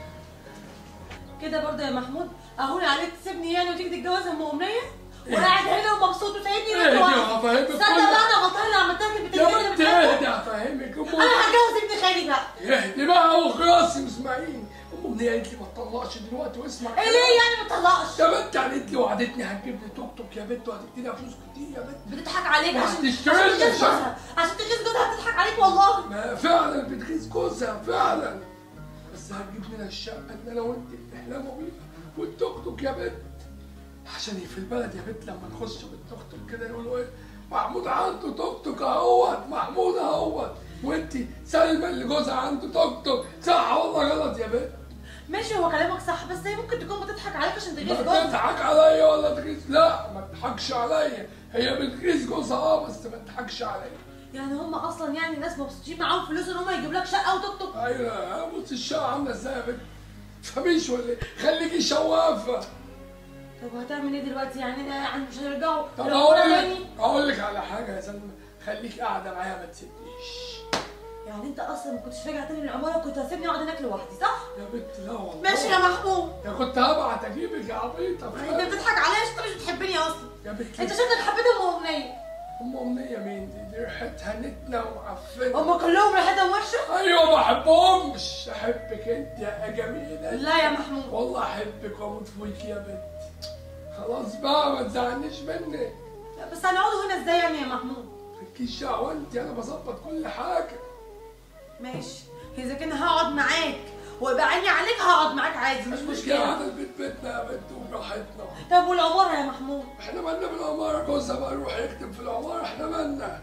كده برضه يا محمود اهون عليك تسيبني يعني وتيجي تتجوز ام امنيه وقاعد هنا ومبسوط وسايبني اهدي لوحدي وهفهمك صدق كل بقى انا غلطانه اللي عملتها في يا البتنجان بنت اللي اهدي بتاعتك. هفهمك ام انا هتجوز ابن خالي بقى اهدي بقى وخلاص يا اسماعيل ام امنيه قالت لي ما تطلقش دلوقتي واسمع ايه ليه يعني ما تطلقش يا بنت قالت لي وعدتني هتجيب لي توك توك يا بنت وهتديني فلوس كتير يا بنت بتضحك عليك عشان وهتشتري عشان لي تغيظ شقة. جوزها عشان تغيظ جوزها بتضحك عليك والله ما فعلا بتغيظ جوزها فعلا بس هتجيب لنا الشقه اللي انا وانت بنحلموا بيها والتوك توك يا بنت عشان في البلد يا بنت لما نخش بالتوك توك كده يقولوا ايه محمود عنده توك توك اهوت محمود اهوت وانت سلمى اللي جوزها عنده توك توك صح والله غلط يا بنت ماشي هو كلامك صح بس هي ممكن تكون بتضحك عليك عشان تغيظ ما جوزها تضحك عليا ولا تغيظ لا ما تضحكش عليا هي بتغيظ جوزها اه بس ما تضحكش عليا يعني هم اصلا يعني ناس مبسوطين معاهم فلوس ان هم يجيب لك شقه وتوك توك ايوه بص الشقه عامله ازاي يا بنت تفهميش ولا ايه خليكي شوافه طب وهتعمل ايه دلوقتي يعني يعني مش هيرجعوا طب لو اقول أنا لك تاني؟ اقول لك على حاجه يا سلمى خليك قاعده معايا ما تسيبنيش يعني انت اصلا ما كنتش راجع تاني للعماره وكنت هتسيبني اقعد هناك لوحدي صح؟ يا بنت لا والله ماشي يا محمود يا كنت هبعت اجيبك يا عبيطه انت بتضحك عليا عشان انت مش بتحبني اصلا يا بنت انت شكلك حبيت ام امنيه ام امنيه مين دي دي ريحتها نتنه ومعفنه هم كلهم ريحتهم وحشه؟ ايوه ما احبهمش احبك انت يا جميله لا يا محمود والله احبك واموت فيك يا بنت خلاص بقى ما تزعلنيش مني لا، بس هنقعدوا هنا ازاي يعني يا محمود؟ مالكيش دعوه انت انا بظبط كل حاجه ماشي اذا كان هقعد معاك ويبقى عيني عليك هقعد معاك عادي مش مش مشكله قاعده البيت بيتنا يا بنت وبراحتنا طب والعماره يا محمود احنا مالنا بالعماره جوزها بقى يروح يكتب في العماره احنا مالنا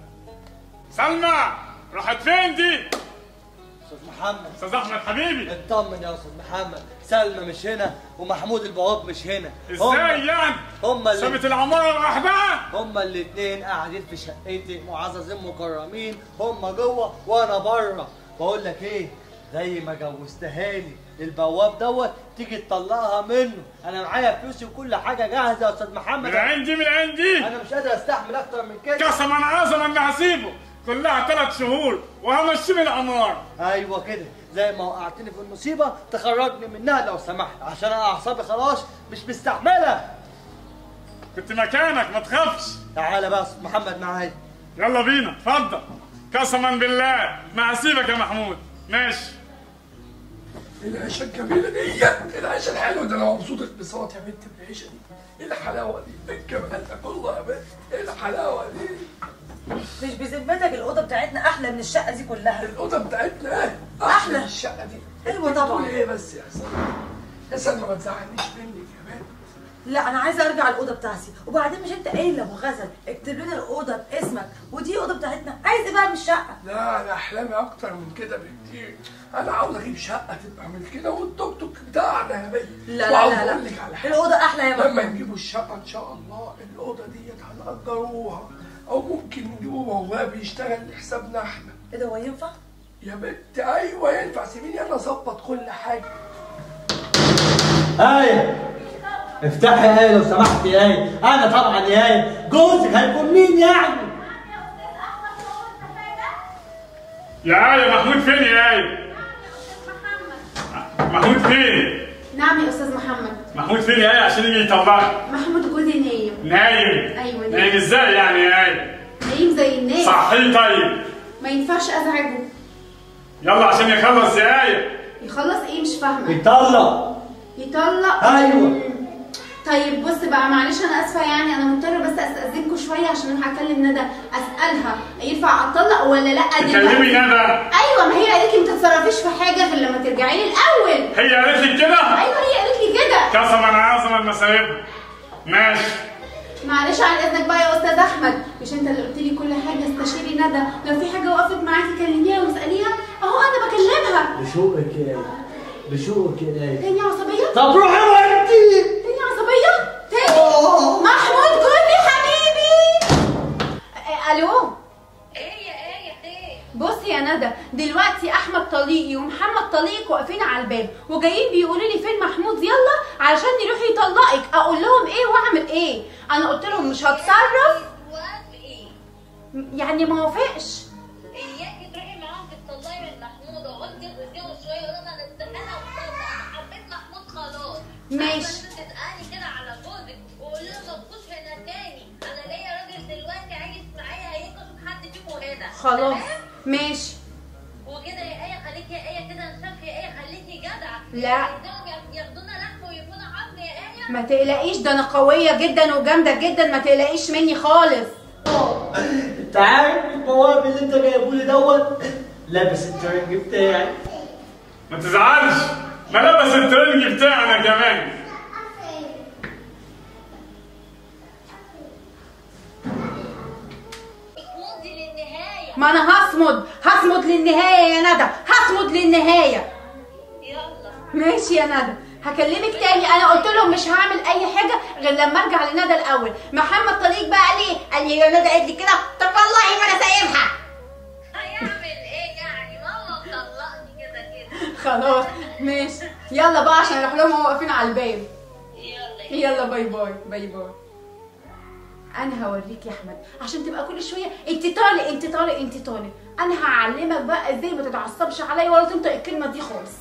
سلمى راحت فين دي؟ استاذ محمد استاذ احمد حبيبي اطمن يا استاذ محمد سلمى مش هنا ومحمود البواب مش هنا ازاي يعني؟ هما اللي سابت العماره لوحدها؟ هما الاتنين قاعدين في شقتي معززين مكرمين هما جوه وانا بره بقول لك ايه زي ما جوزتهاني البواب دوت تيجي تطلقها منه انا معايا فلوسي وكل حاجه جاهزه يا استاذ محمد من عندي من عندي انا مش قادر استحمل اكتر من كده قسما عظما اني هسيبه كلها ثلاث شهور وهمشي من العمار ايوه كده زي ما وقعتني في المصيبه تخرجني منها لو سمحت عشان انا اعصابي خلاص مش مستحملها كنت مكانك ما تخافش تعالى بقى يا استاذ محمد معايا يلا بينا اتفضل قسما بالله ما هسيبك يا محمود ماشي العيشه الجميله دي العيشه الحلوه ده انا مبسوط بصوت يا بنت بالعيشه دي ايه الحلاوه دي ايه الجمال ده كله يا بنت ايه الحلاوه دي مش بذمتك الاوضه بتاعتنا احلى من الشقه دي كلها الاوضه بتاعتنا ايه أحلى. من الشقه دي أيوة أنت طبعا. بتقولي ايه بس يا سلمى يا سلمى ما تزعلنيش منك يا بنت لا انا عايزه ارجع الاوضه بتاعتي وبعدين مش انت قايل لابو غزل اكتب لنا الاوضه باسمك ودي اوضه بتاعتنا عايز ايه بقى من الشقه لا انا احلامي اكتر من كده بكتير انا عاوز اجيب شقه تبقى من كده والتوك توك بتاعنا يا بنت لا لا وعاوز لا أقول لك لا على حاجة. الاوضه احلى يا لما ماما نجيبوا الشقه ان شاء الله الاوضه ديت هنأجروها او ممكن نجيبوا بواب يشتغل لحسابنا احنا ايه ده هو ينفع؟ يا بنت ايوه ينفع سيبيني انا اظبط كل حاجه آية افتحي يا آية لو سمحت يا آية أنا طبعا يا آية جوزك هيكون مين يعني؟ يا آية محمود فين يا آية محمود فين نعم يا استاذ محمد محمود فين يا آية عشان يجي يطلعك محمود جوزي نايم نايم أيوة، نايم. نايم ازاي يعني يا آية نايم زي الناس صحيه طيب ما ينفعش ازعجه يلا عشان يخلص يا آية يخلص ايه مش فاهمه يطلق يطلق أيوة. طيب بص بقى معلش انا اسفه يعني انا مضطره بس استاذنكم شويه عشان انا هكلم ندى اسالها ينفع اطلق ولا لا تكلمي دلوقتي ندى ايوه ما هي قالت لي ما تتصرفيش في حاجه غير لما ترجعي لي الاول هي قالت لك كده ايوه هي قالت لي كده قسما عظما ما سايبها ماشي معلش عن اذنك بقى يا استاذ احمد مش انت اللي قلت لي كل حاجه استشيري ندى لو في حاجه وقفت معاكي كلميها واساليها اهو انا بكلمها بشوقك يا آية بشوقك يا آية تاني عصبيه طب روحي وانتي تاني عصبيه تاني محمود جوزي حبيبي آه، الو ايه يا ايه خير بصي يا ندى دلوقتي احمد طليقي ومحمد طليق واقفين على الباب وجايين بيقولوا لي فين محمود يلا علشان يروح يطلقك اقول لهم ايه واعمل ايه انا قلت لهم مش هتصرف توافقي يعني ما وافقش اياكي تروحي معاهم تطلعي من محمود وقلتي غزيهم شويه وقلت انا استناها وطلع حبيت محمود خلاص ماشي. عارفة إن انت تتقالي كده على جوزك وقولي له ما تبقوش هنا تاني انا ليا راجل دلوقتي عايش معايا هيجي اشوف حد فيكم هنا خلاص تمام؟ ماشي وكده يا ايه خليكي يا ايه كده نخاف يا ايه خليكي جدعه لا. عايزاهم ياخدونا لحم ويكونوا عظم يا ايه ما تقلقيش ده انا قويه جدا وجامده جدا ما تقلقيش مني خالص انت عارف البواب اللي انت جايبه لي دوت لابس الترنج بتاعي ما تزعلش ما لبس الترنج بتاعنا كمان اصمدي للنهايه ما انا هصمد هصمد للنهايه يا ندى هصمد للنهايه يلا ماشي يا ندى هكلمك تاني انا قلت لهم مش هعمل اي حاجه غير لما ارجع لندى الاول محمد طليق بقى قال لي قال لي يا ندى قالت لي كده طب والله ما انا سايبها هيعمل ايه يعني ماما طلقني كده كده خلاص ماشي يلا بقى عشان اروح لهم وهم واقفين على الباب يلا يلا باي باي باي باي انا هوريك يا احمد عشان تبقى كل شويه انت طالق انت طالق انت طالق انا هعلمك بقى ازاي ما تتعصبش عليا ولا تنطق الكلمه دي خالص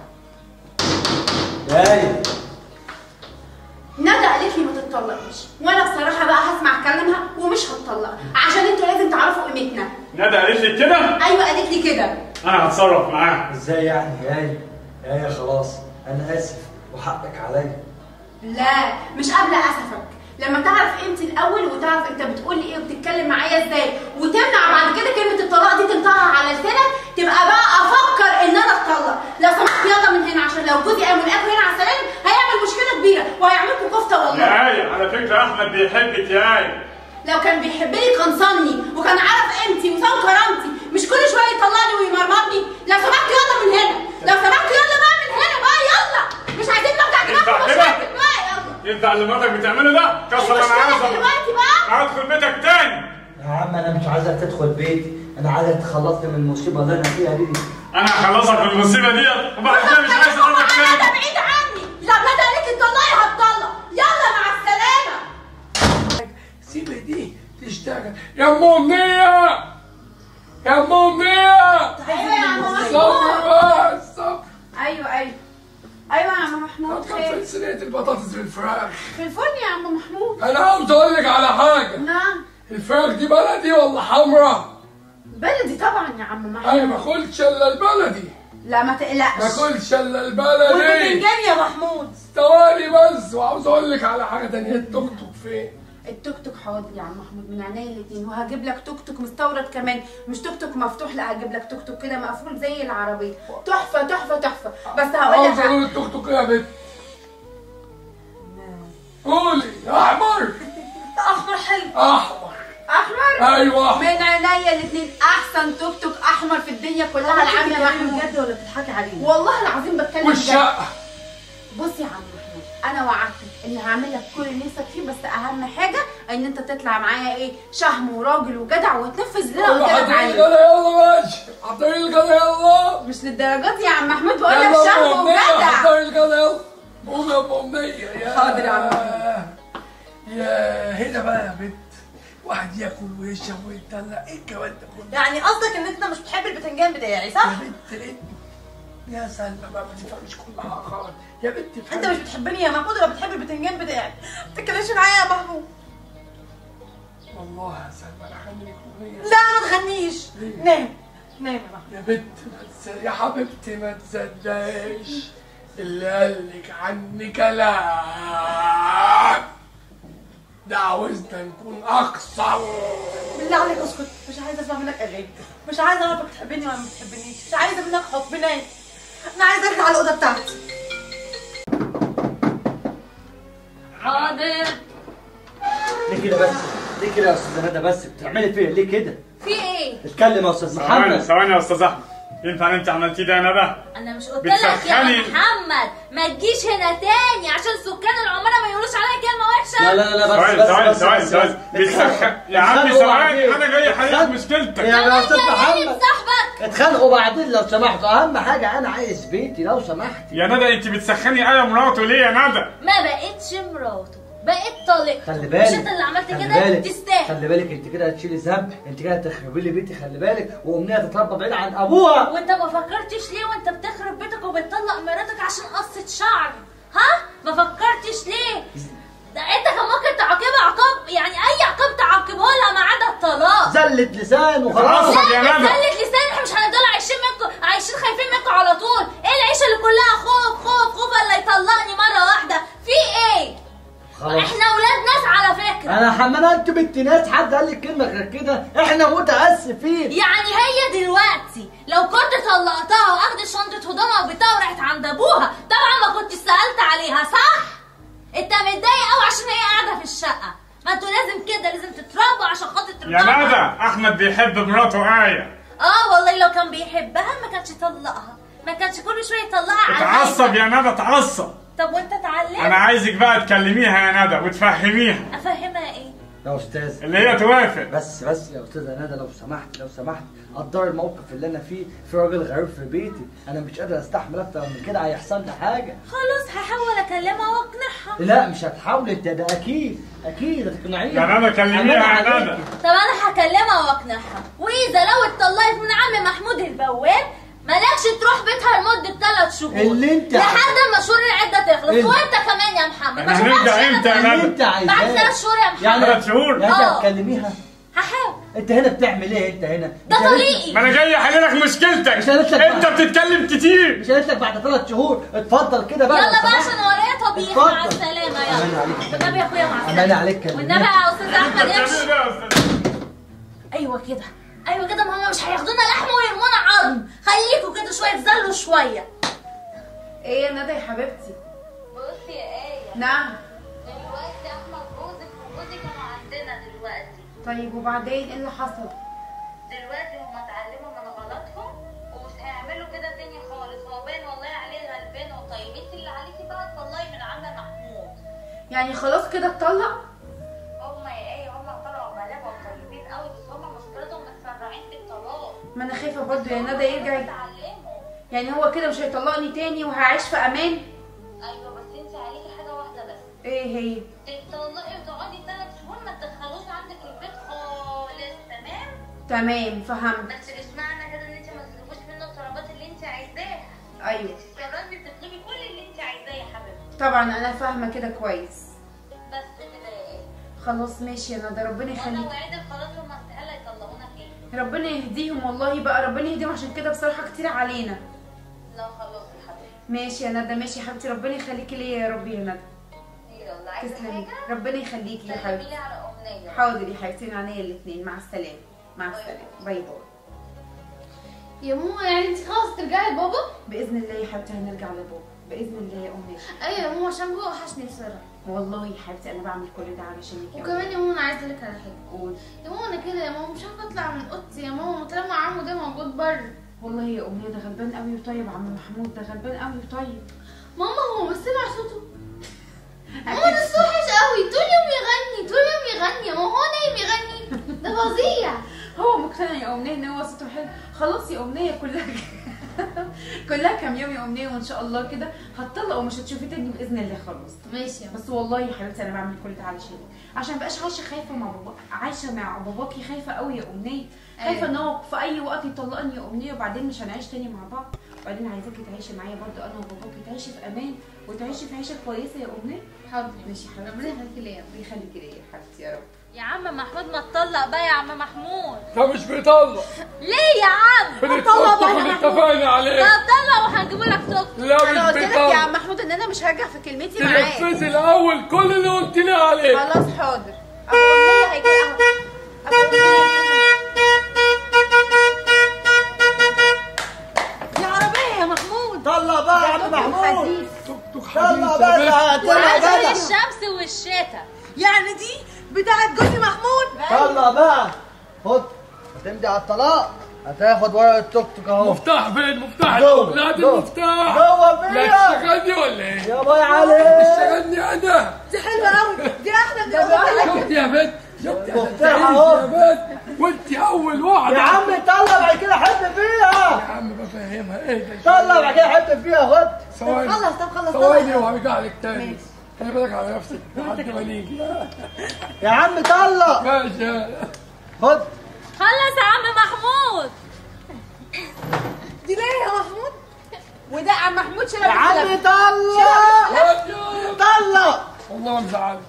يا آية ندى قالت لي ما تتطلقش وانا بصراحه بقى هسمع كلامها ومش هتطلق عشان انتوا لازم تعرفوا قيمتنا ندى قالت لك كده ايوه قالت لي كده انا هتصرف معاها ازاي يعني يا آية يا آية خلاص أنا آسف وحقك عليا لا مش قبل اسفك لما تعرف قيمتي الاول وتعرف انت بتقول لي ايه وبتتكلم معايا ازاي وتمنع بعد كده كلمه الطلاق دي تنطقها على لسانك تبقى بقى افكر ان انا اتطلق لو سمحت يلا من هنا عشان لو جوزي قام ونقف هنا على السلالم هيعمل مشكله كبيره وهيعملكوا كفته والله يا آية على فكرة أحمد بيحبك يا آية لو كان بيحبني كان صني وكان عارف قيمتي وصان كرامتي مش كل شويه يطلعني ويمرمطني لو سمحت يلا من هنا لو سمحت يلا بقى من هنا بقى يلا مش عايزين نرجع ينفع دماغكم كده؟ مشاكل بقى يلا ينفع اللي مراتك بتعمله ده؟ كسر أنا المشكلة عايز دلوقتي بقى هدخل بيتك تاني يا عم أنا مش عايزك تدخل بيتي أنا عايزك تخلصني من المصيبة اللي أنا فيها دي انا هخلصك من المصيبه دي وبعد كده مش عايز اقرب ندى تاني بعيد عني لا ندى قالت تطلقي هتطلق يلا مع السلامه سيب دي تشتغل يا ام امنيه يا ام امنيه ايوه يا عم صبر محمود بقى صبر ايوه ايوه ايوه يا عم محمود طب خير فين صينيه البطاطس بالفراخ في الفرن يا عم محمود انا عاوز اقول لك على حاجه نعم الفراخ دي بلدي ولا حمرا بلدي طبعا يا عم محمود انا ما اكلش الا البلدي لا ما ما تقلقش اكلش الا البلدي والبتنجان يا محمود ثواني بس وعاوز اقول لك على حاجه تانية التوك توك فين التوك توك حاضر يا عم محمود من عينيا الاتنين وهجيب لك توك توك مستورد كمان مش توك توك مفتوح لا هجيب لك توك توك كده مقفول زي العربيه تحفه تحفه تحفه بس هقول عاوز لك اقول التوك توك يا بنت قولي احمر احمر حلو احمر احمر ايوه من عينيا الاتنين احسن توك توك احمر في الدنيا كلها العام يا محمود بجد ولا بتضحكي علينا والله العظيم بتكلم بجد والشقه بص يا عم محمود انا وعدتك اني هعمل لك كل اللي نفسك فيه بس اهم حاجه ان انت تطلع معايا ايه شهم وراجل وجدع وتنفذ اللي انا قول قلت لك حضرتك عليه كده يلا ماشي حضرتك كده يلا مش للدرجات دي يا عم محمود بقول لك يلا يا شهم أم أمنية، وجدع حضرتك كده يلا قوم يا ام امنيه يا حاضر يا عم يا هنا بقى يا بنت واحد ياكل ويشرب ويتدلع ايه الجواد ده كله يعني قصدك ان انت مش بتحب البتنجان بتاعي صح؟ يا بنت انت يا سلمى بقى ما تفهمش كل حاجه خالص يا بنت انت افهمي. مش بتحبني يا محمود ولا بتحب البتنجان بتاعي ما تتكلمش معايا يا محمود والله يا سلمى انا هغني لك اغنيه لا ما تغنيش نام نام يا محمود يا بنت ما تس- يا حبيبتي ما تصدقيش اللي قالك عني كلام ده عاوزنا نكون اكثر بالله عليك اسكت مش عايزه اسمع منك اغاني مش عايزه اعرفك بتحبني ولا ما بتحبنيش مش عايزه منك حب نام انا عايزه ارجع على الاوضه بتاعتي حاضر ليه كده بس ليه كده يا استاذه ندى بس بتعملي فيا ليه كده في ايه؟ اتكلم يا استاذ ثواني محمد ثواني يا استاذ احمد ينفع اللي انت عملتيه ده يا ندى انا مش قلت لك يا بتسخني. محمد ما تجيش هنا تاني عشان سكان العماره ما يقولوش عليا كلمه وحشه لا لا لا بس ثواني بس ثواني بس ثواني بس ثواني بس. بتسخن يا عمي اتخانقوا ثواني بعدين. انا جاي احل اتخانقوا. مشكلتك يا استاذ يا محمد صاحبك اتخانقوا بعدين لو سمحتوا اهم حاجه انا عايز بيتي لو سمحت يا ندى انت بتسخني انا مراته ليه يا ندى ما بقتش مراته بقيت طالق خلي بالك مش انت اللي عملت خلي كده بالك. تستاهل خلي بالك انت كده هتشيلي ذنب انت كده هتخربي لي بيتي خلي بالك وامنيه تتربى بعيد عن ابوها وانت ما فكرتش ليه وانت بتخرب بيتك وبتطلق مراتك عشان قصة شعر ها ما فكرتش ليه ده انت كان ممكن تعاقبها عقاب يعني اي عقاب تعاقبه لها ما عدا الطلاق زلت لسان وخلاص خلاص. يا ندى. زلت لسان احنا مش هنفضل عايشين منكم عايشين خايفين منكم على طول ايه العيشه اللي كلها خوف خوف خوف الا يطلقني مره واحده في ايه خلاص احنا اولاد ناس على فكره انا حمانا انت بنت ناس حد قال لك كلمه غير كده احنا متاسفين يعني هي دلوقتي لو كنت طلقتها واخدت شنطه هدومها وبتاعها وراحت عند ابوها طبعا ما كنت سالت عليها صح انت متضايق قوي عشان هي قاعده في الشقه ما انتوا لازم كده لازم تتربوا عشان خاطر يا تربوا ندى احمد بيحب مراته آية اه والله لو كان بيحبها ما كانش يطلقها ما كانش كل شويه يطلقها على اتعصب البيت. يا ندى اتعصب طب وانت اتعلمت انا عايزك بقى تكلميها يا ندى وتفهميها افهمها ايه يا استاذ اللي هي توافق بس بس يا استاذه ندى لو سمحت لو سمحت قدر الموقف اللي انا فيه في راجل غريب في بيتي انا مش قادر استحمل اكتر من كده هيحصل لي حاجه خلاص هحاول اكلمها واقنعها لا مش هتحاولي انت ده اكيد اكيد هتقنعيها يا ندى كلميها أمان يا عليكي. ندى طب انا هكلمها واقنعها واذا لو اتطلقت من عم محمود البواب مالكش تروح بيتها لمده ثلاث شهور اللي انت لحد ما شهور العده تخلص اللي- وانت كمان يا محمد ما احنا شوفهاش هنرجع هنا امتى يا تاني. اللي ندى انت عايزاه بعد ثلاث شهور يا محمد يعني ثلاث شهور يعني اه. هتكلميها هحاول انت هنا بتعمل ايه انت هنا ده انت هنا- طريقي ما انا جاي احل لك مشكلتك مش قالت لك انت بقى. بتتكلم كتير مش قالت لك بعد ثلاث شهور اتفضل كده بقى يلا لو بقى سمحت. عشان ورايا طبيعي مع اتفضل. السلامه أمان يلا عليك. والنبي يا اخويا مع امان السلامه عليك كلمني. والنبي يا استاذ احمد انت امشي بتعمل ايه يا استاذ ايوه كده ايوه كده ما هم مش هياخدونا لحم ويرمونا عظم خليكوا كده شويه تزلوا شويه ايه يا ندى يا حبيبتي بصي يا ايه نعم دلوقتي احمد جوزك وجوزي كانوا عندنا دلوقتي طيب وبعدين ايه اللي حصل دلوقتي هم اتعلموا من غلطهم ومش هيعملوا كده تاني خالص هو باين والله عليه غلبان وطيب انت اللي عليكي بقى تطلعي من عم محمود يعني خلاص كده اتطلق هم يا ايه هم طلعوا غلابه وطيبين قوي بس هم مشكلتهم متسرعين في الطلاق ما انا خايفه برضه يا ندى يرجع اتعلموا يعني هو كده مش هيطلقني تاني وهعيش في امان ايوه بس انت عليكي حاجه واحده بس ايه هي تتطلقي وتقعدي ثلاث شهور ما تدخلوش عندك البيت خالص تمام تمام فهمت بس مش معنى كده ان انت ما تطلبوش منه الطلبات اللي انت عايزاها ايوه تتصرفي بتطلبي كل اللي انت عايزاه يا حبيبتي طبعا انا فاهمه كده كويس بس كده يا ايه خلاص ماشي يا ندى ربنا وانا يخليك وعدك خلاص هما استحاله يطلقونا فيه ربنا يهديهم والله بقى ربنا يهديهم عشان كده بصراحه كتير علينا لا خلاص يا حبيبتي ماشي يا ندى ماشي يا حبيبتي ربنا يخليكي ليا يا رب يا ندى يلا عايزه تسلمي حاجه ربنا يخليكي يا سلمي حبيبتي لي على امنيه حاضر يا حبيبتي من عينيا الاثنين مع السلامه مع السلامه باي باي يا ماما يعني انت خلاص ترجعي لبابا باذن الله يا حبيبتي هنرجع لبابا باذن الله يا امي ايوه يا ماما عشان بابا وحشني بصراحه والله يا حبيبتي انا بعمل كل ده علشانك يا وكمان يا ماما انا عايزه اقول لك على حاجه قول يا ماما انا كده يا ماما مش عارفه اطلع من اوضتي يا ماما طالما عمو ده موجود بره والله يا امي ده غلبان قوي وطيب عم محمود ده غلبان قوي وطيب ماما هو مش سامع صوته ماما ده صوته وحش قوي طول يوم يغني طول يوم يغني يا ماما هو نايم يغني ده فظيع هو مقتنع يا امنيه ان هو صوته حلو خلاص يا امنيه كلها كلها كام يوم يا امنيه وان شاء الله كده هتطلق ومش هتشوفي تاني باذن الله خلاص ماشي يا ماما بس والله يا حبيبتي انا بعمل كل ده علشانك عشان مبقاش عايشه خايفه مع بابا عايشه مع باباكي خايفه قوي يا امنيه خايفه أيوة. ان هو في اي وقت يطلقني يا امنيه وبعدين مش هنعيش تاني مع بعض وبعدين عايزاكي تعيشي معايا برضو انا وباباكي تعيشي في امان وتعيشي في عيشه كويسه يا امنيه حاضر ماشي يا حبيبتي ربنا يخليكي ليا ربنا يخليكي ليا يا حبيبتي يا رب يا عم محمود ما تطلق بقى يا عم محمود ده مش بيطلق ليه يا عم بنتفق اللي اتفقنا عليه ما تطلق وهنجيبوا لك توك لا انا مش قلت لك يا عم بيطلق محمود ان انا مش هرجع في كلمتي معاك تنفذي الاول كل اللي قلت لي عليه خلاص حاضر ابو امنيه هيجي ابو يا عربيه يا محمود طلع بقى يا عم محمود توك توك طلع حديث بقى يا اللي هتطلع وعشان جدع الشمس والشتاء يعني دي بتاعت جوزي محمود طلع بقى خد هتمضي على الطلاق هتاخد ورقه التوك توك اهو مفتاح فين مفتاح جوه، لا دي جوه. المفتاح جوه لا فيا تشتغلني ولا ايه؟ يا باي عليك تشتغلني انا دي حلوه قوي دي احلى من الأول. شفت يا بنت شفت مفتاح يا اهو. بنت وانت اول واحده يا عم طلع بعد كده حب يا فيها عم بفهمها ايه ده طلع بعد كده حب فيها خد ثواني خلص طب خلص ثواني طب وهرجع لك تاني خلي بالك على نفسك لحد ما نيجي يا عم طلع ماشي خد خلص يا عم محمود دي ليه يا محمود وده عم محمود شرب يا عم الخلف. طلع خد يا طلع والله مزعلك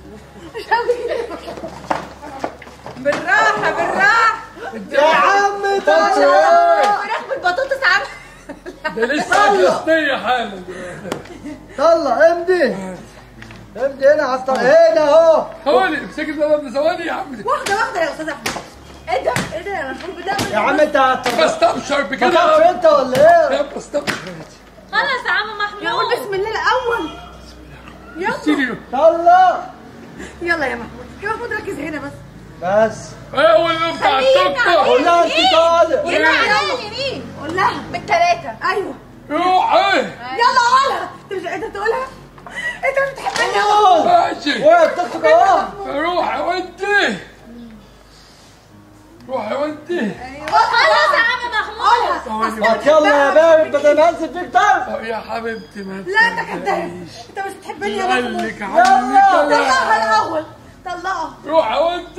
بالراحه بالراحه يا عم طلع فراخ بالبطاطس عم ده لسه جلستية حالا طلع امضي امضي هنا على الطلاق هنا اهو ثواني امسكي القلم ثواني يا عم واحده واحده يا استاذ احمد ايه ده ايه ده يا محمود بتعمل يا عم انت على الطلاق بستبشر بتخاف بكده انت ولا ايه؟ يا بستبشر خلص يا عم يقول محمود بسم الله الاول يلا سيريو طلع يلا يا محمود يا محمود ركز هنا بس بس ايه هو اللي بتاع التوك قول لها انت طالع يلا يلا يمين قول لها بالثلاثه ايوه روح ايه يلا قولها انت مش انت تقولها انت مش بتحبني يا أوه. ماشي ورقه التوك توك اهو روح وانت روح وانت خلص يا عم محمود ثواني ما يلا يا بارد بدل ما انزل فيك ضرب طب يا حبيبتي ما لا انت كداب انت مش بتحبني يا قال محمود لك عني طلقها كلام الاول طلقها روح وانت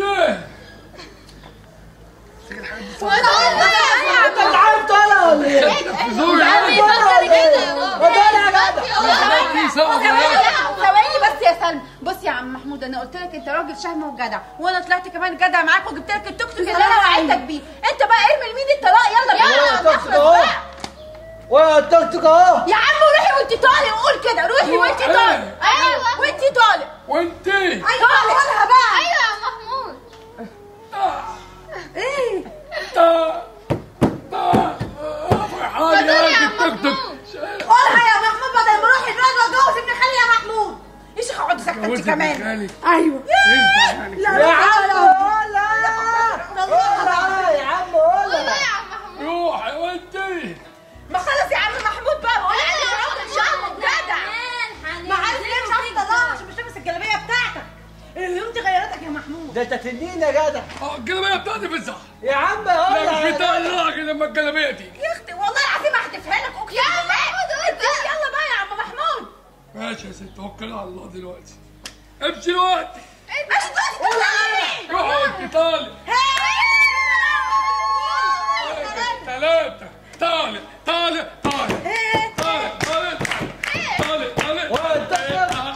انت مش عارف طالع ولا ايه؟ زوري طالع ولا ايه؟ ما طالع يا جدع دي صعبة يا ثواني بس يا سلمى بص يا عم محمود انا قلت لك انت راجل شهم وجدع وانا طلعت كمان جدع معاك وجبت لك التوك توك اللي انا وعدتك بيه انت بقى ارمي لمين الطلاق يلا ورقه بينا التوك توك اهو ورقه التوك توك اهو يا عم روحي وانت طالق قول كده روحي وانت روح. طالق ايوه وانت طالق وانت ايوه قولها بقى ايوه يا محمود ايه تا تا فرحان يا اخي التوك توك قولها يا محمود بدل ما اروح البلد واتجوز ابن خالي يا محمود ايش هقعد ساكته انت جوزك كمان خالك ايوه ينفع يعني لا يا لا عم لا ولا ولا يا عم ولا يا عم محمود روح وانت ما خلص يا عم محمود بقى بقول لك انت راجل شهم وجدع ما عارف ليه مش عارف تطلعها عشان مش لابس الجلابيه بتاعتك الهدوم دي غيرتك يا محمود ده انت تنين يا جدع اه الجلابيه بتاعتي بتزح يا عم لا هقول مش بتاع الراجل لما الجلابيه تيجي يا اختي والله العظيم هحدفها لك ماشي يا ست توكل على الله دلوقتي امشي دلوقتي روحوا انت طالع ثلاثة طالع طالع طالع طالع طالع طالع طالع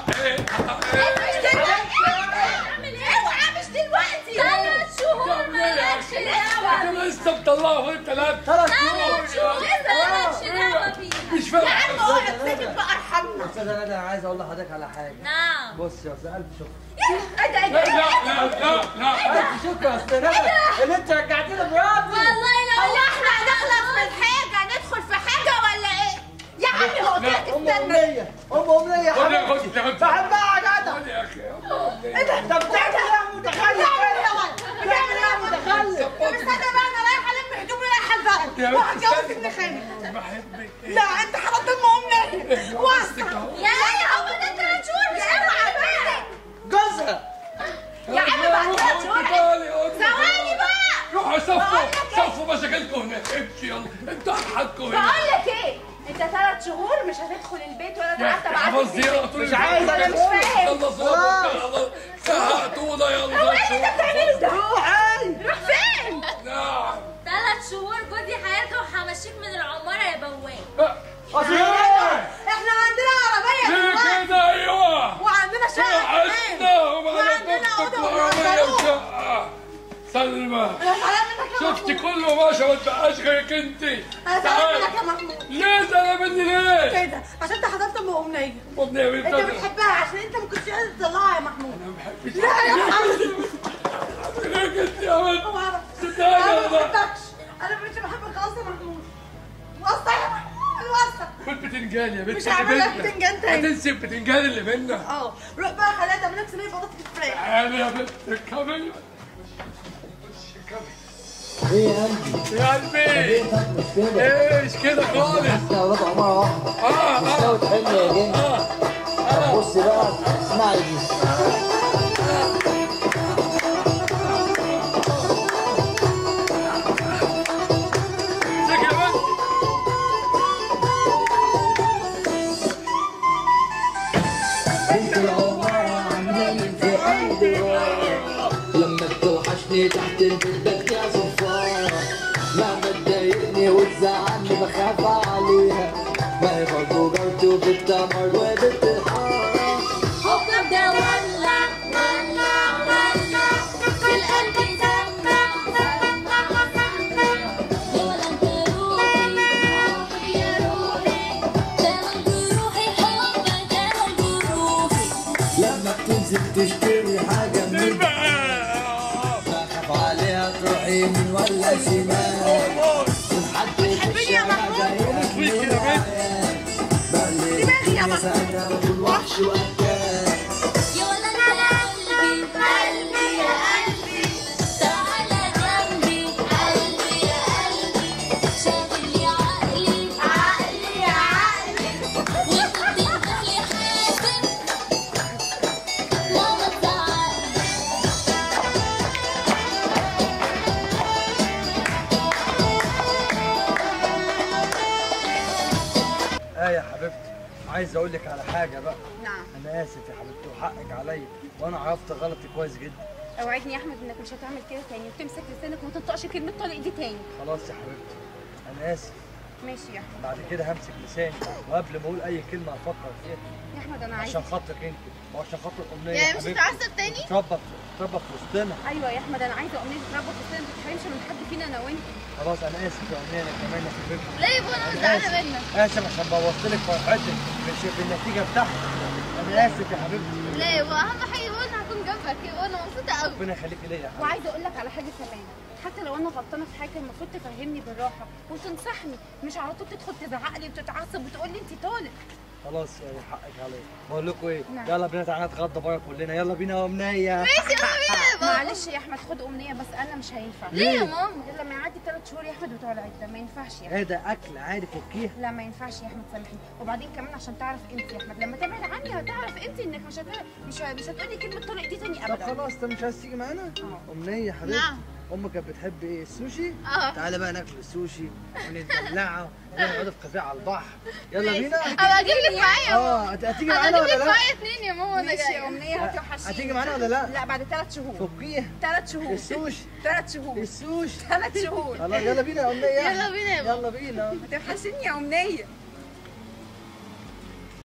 اوعى مش دلوقتي ثلاث شهور مالكش دعوة انا لسه مطلعه وانت ثلاث ثلاث ثلاث شهور مالكش دعوة بيها مش فاهم استاذ ندى انا عايز اقول لحضرتك على حاجه نعم بص يا استاذ الف شكر لا لا لا لا لا الف شكر يا استاذ ندى اللي انت رجعتي لي مراتي والله لو هو احنا هنخلص من حاجه ندخل في حاجه ولا ايه يا عمي هو قلت لك ام استنى امنيه ام امنيه يا خد يا حبيبتي خد يا خد بحبها يا جدع خد يا اخي ايه ده انت بتعمل ايه يا متخلف بتعمل ايه يا متخلف طب استنى بقى انا رايحه الم هدومي رايحه البلد وهتجوز ابن خالي بحبك لا انت حرمت ام امنيه واسع يا هو ده ثلاث شهور مش اوعى بقى جوزها يا عم بعد ثلاث شهور ثواني بقى روحوا صفوا صفوا مشاكلكم هناك امشي يلا انتوا حدكم هنا بقول لك ايه انت ثلاث شهور مش هتدخل البيت ولا يا تتعتب حفظ على زيارة طول مش عايز انا مش فاهم خلصوا سهقتونا يلا هو ايه اللي انت بتعمله ده؟ روحي روح فين؟ نعم ثلاث شهور جوزي هيرجع وهمشيك من العمارة يا بواب اصل احنا عندنا عربيه ليه دلوقتي كده ايوه وعندنا شقه كمان وحشنا ومعنا وعندنا توك توك أوضة وعربية وصالون. وشقة سلمى يا سلام منك يا شفتي محمود كله ماشي ما تبقاش غيرك انت يا سلام منك يا محمود ليه زعلان مني ليه؟ كده عشان انت حضرت ام امنيه امنية انت بنت بتحبها عشان انت ما كنتش قادر تطلعها يا محمود انا ما بحبش لا يا محمود ليه انت يا بنت؟ هو انا صدقني انا ما انا بحبكش انا ما بقتش بحبك خلاص يا محمود وسع يا محمود وسع كل بتنجان يا بنت مش هعمل لك بيتنا. بتنجان تاني. هتنسي البتنجان اللي بينا اه روح بقى خليها تعمل لك صينيه بطاطس فراخ تعالي يا بنت كمل ايه يا قلبي يا قلبي ايه طب مش كده ايش كده خالص احنا ولاد عمارة واحدة اه مش اه ناوي تحل يا جن اه بص بقى اسمعي دي امسك يا بنت بنت العمارة عاملة في قلبي نار. لما بتوحشني تحت البيت يا صفارة مهما تضايقني وتزعلني بخاف عليها ما هي برضه جارتي وبتمر وبنت الحارة حبك ده ولع ولع ولع في القلب سمع سمع سمع يا ولا انت روحي يا روحي دايما جروحي حبك دايما جروحي لما بتنزل تشتري حاجة من البيت بخاف عليها تروح يمين ولا شمال والحد بتحبني يا محمود؟ دماغي يا محمود. وحش وأكال يا ولا انت قلبي قلبي يا قلبي تعالى جنبي قلبي يا قلبي شاغل لي عقلي عقلي يا عقلي وكنت بالي حاسب ماما تزعلني اه يا حبيبتي عايز اقول لك على حاجه بقى نعم انا اسف يا حبيبتي وحقك عليا وانا عرفت غلطي كويس جدا اوعدني يا احمد انك مش هتعمل كده تاني وتمسك لسانك وما تنطقش كلمه طلق دي تاني خلاص يا حبيبتي انا اسف ماشي يا احمد بعد كده همسك لساني وقبل ما اقول اي كلمه هفكر فيها يا احمد انا عشان عايزه خاطرك انت وعشان خاطر امنيه يعني يا مش حبيبتي هتعصب تاني تربى تربى في وسطنا ايوه يا احمد انا عايزه امنيه تربط لسانك ما تتحرمش من حد فينا انا وانت خلاص انا اسف يا امنيه انا كمان يا حبيبتي لا يا بابا انا أنا زعلانه آسف. منك اسف عشان بوظت لك فرحتك مش بالنتيجه بتاعتك انا اسف يا حبيبتي لا يا بابا اهم حاجه وانا هكون جنبك يا بابا انا مبسوطه قوي ربنا يخليكي ليا يا حبيبتي وعايزه اقول لك على حاجه كمان حتى لو انا غلطانه في حاجه المفروض تفهمني بالراحه وتنصحني مش على طول تدخل تزعق لي وتتعصب وتقول لي انت طالق خلاص يا حقك عليا بقول لكم ايه نعم. يلا بينا تعالى نتغدى بره كلنا يلا بينا يا امنيه ماشي يلا بينا يا بابا معلش يا احمد خد امنيه بس انا مش هينفع ليه يا ماما غير لما يعدي ثلاث شهور يا احمد بتوع العده ما ينفعش يا احمد ايه ده اكل عادي فكيها لا ما ينفعش يا احمد سامحني وبعدين كمان عشان تعرف انت يا احمد لما تبعد عني هتعرف انت انك مش هت... مش ه... مش هتقولي كلمه طلق دي تاني طب ابدا خلاص انت مش عايز تيجي معانا اه. امنيه يا حبيبتي نعم امك كانت بتحب ايه السوشي اه. تعالى بقى ناكل السوشي ونتدلعوا ونقعد في كافيه على البحر يلا ماشي. بينا ابقى اجيب لك معايا يا اه ماما هت- هتيجي أنا معانا اجيب ولا لك لا معايا اتنين يا ماما وانا ماشي يا جايه امنيه هتوحشيني هتيجي معانا ولا لا لا بعد ثلاث شهور فكيه ثلاث شهور السوشي ثلاث شهور السوشي ثلاث شهور خلاص يلا بينا يا امنيه يلا بينا يا ماما يلا بينا هتوحشيني يا امنيه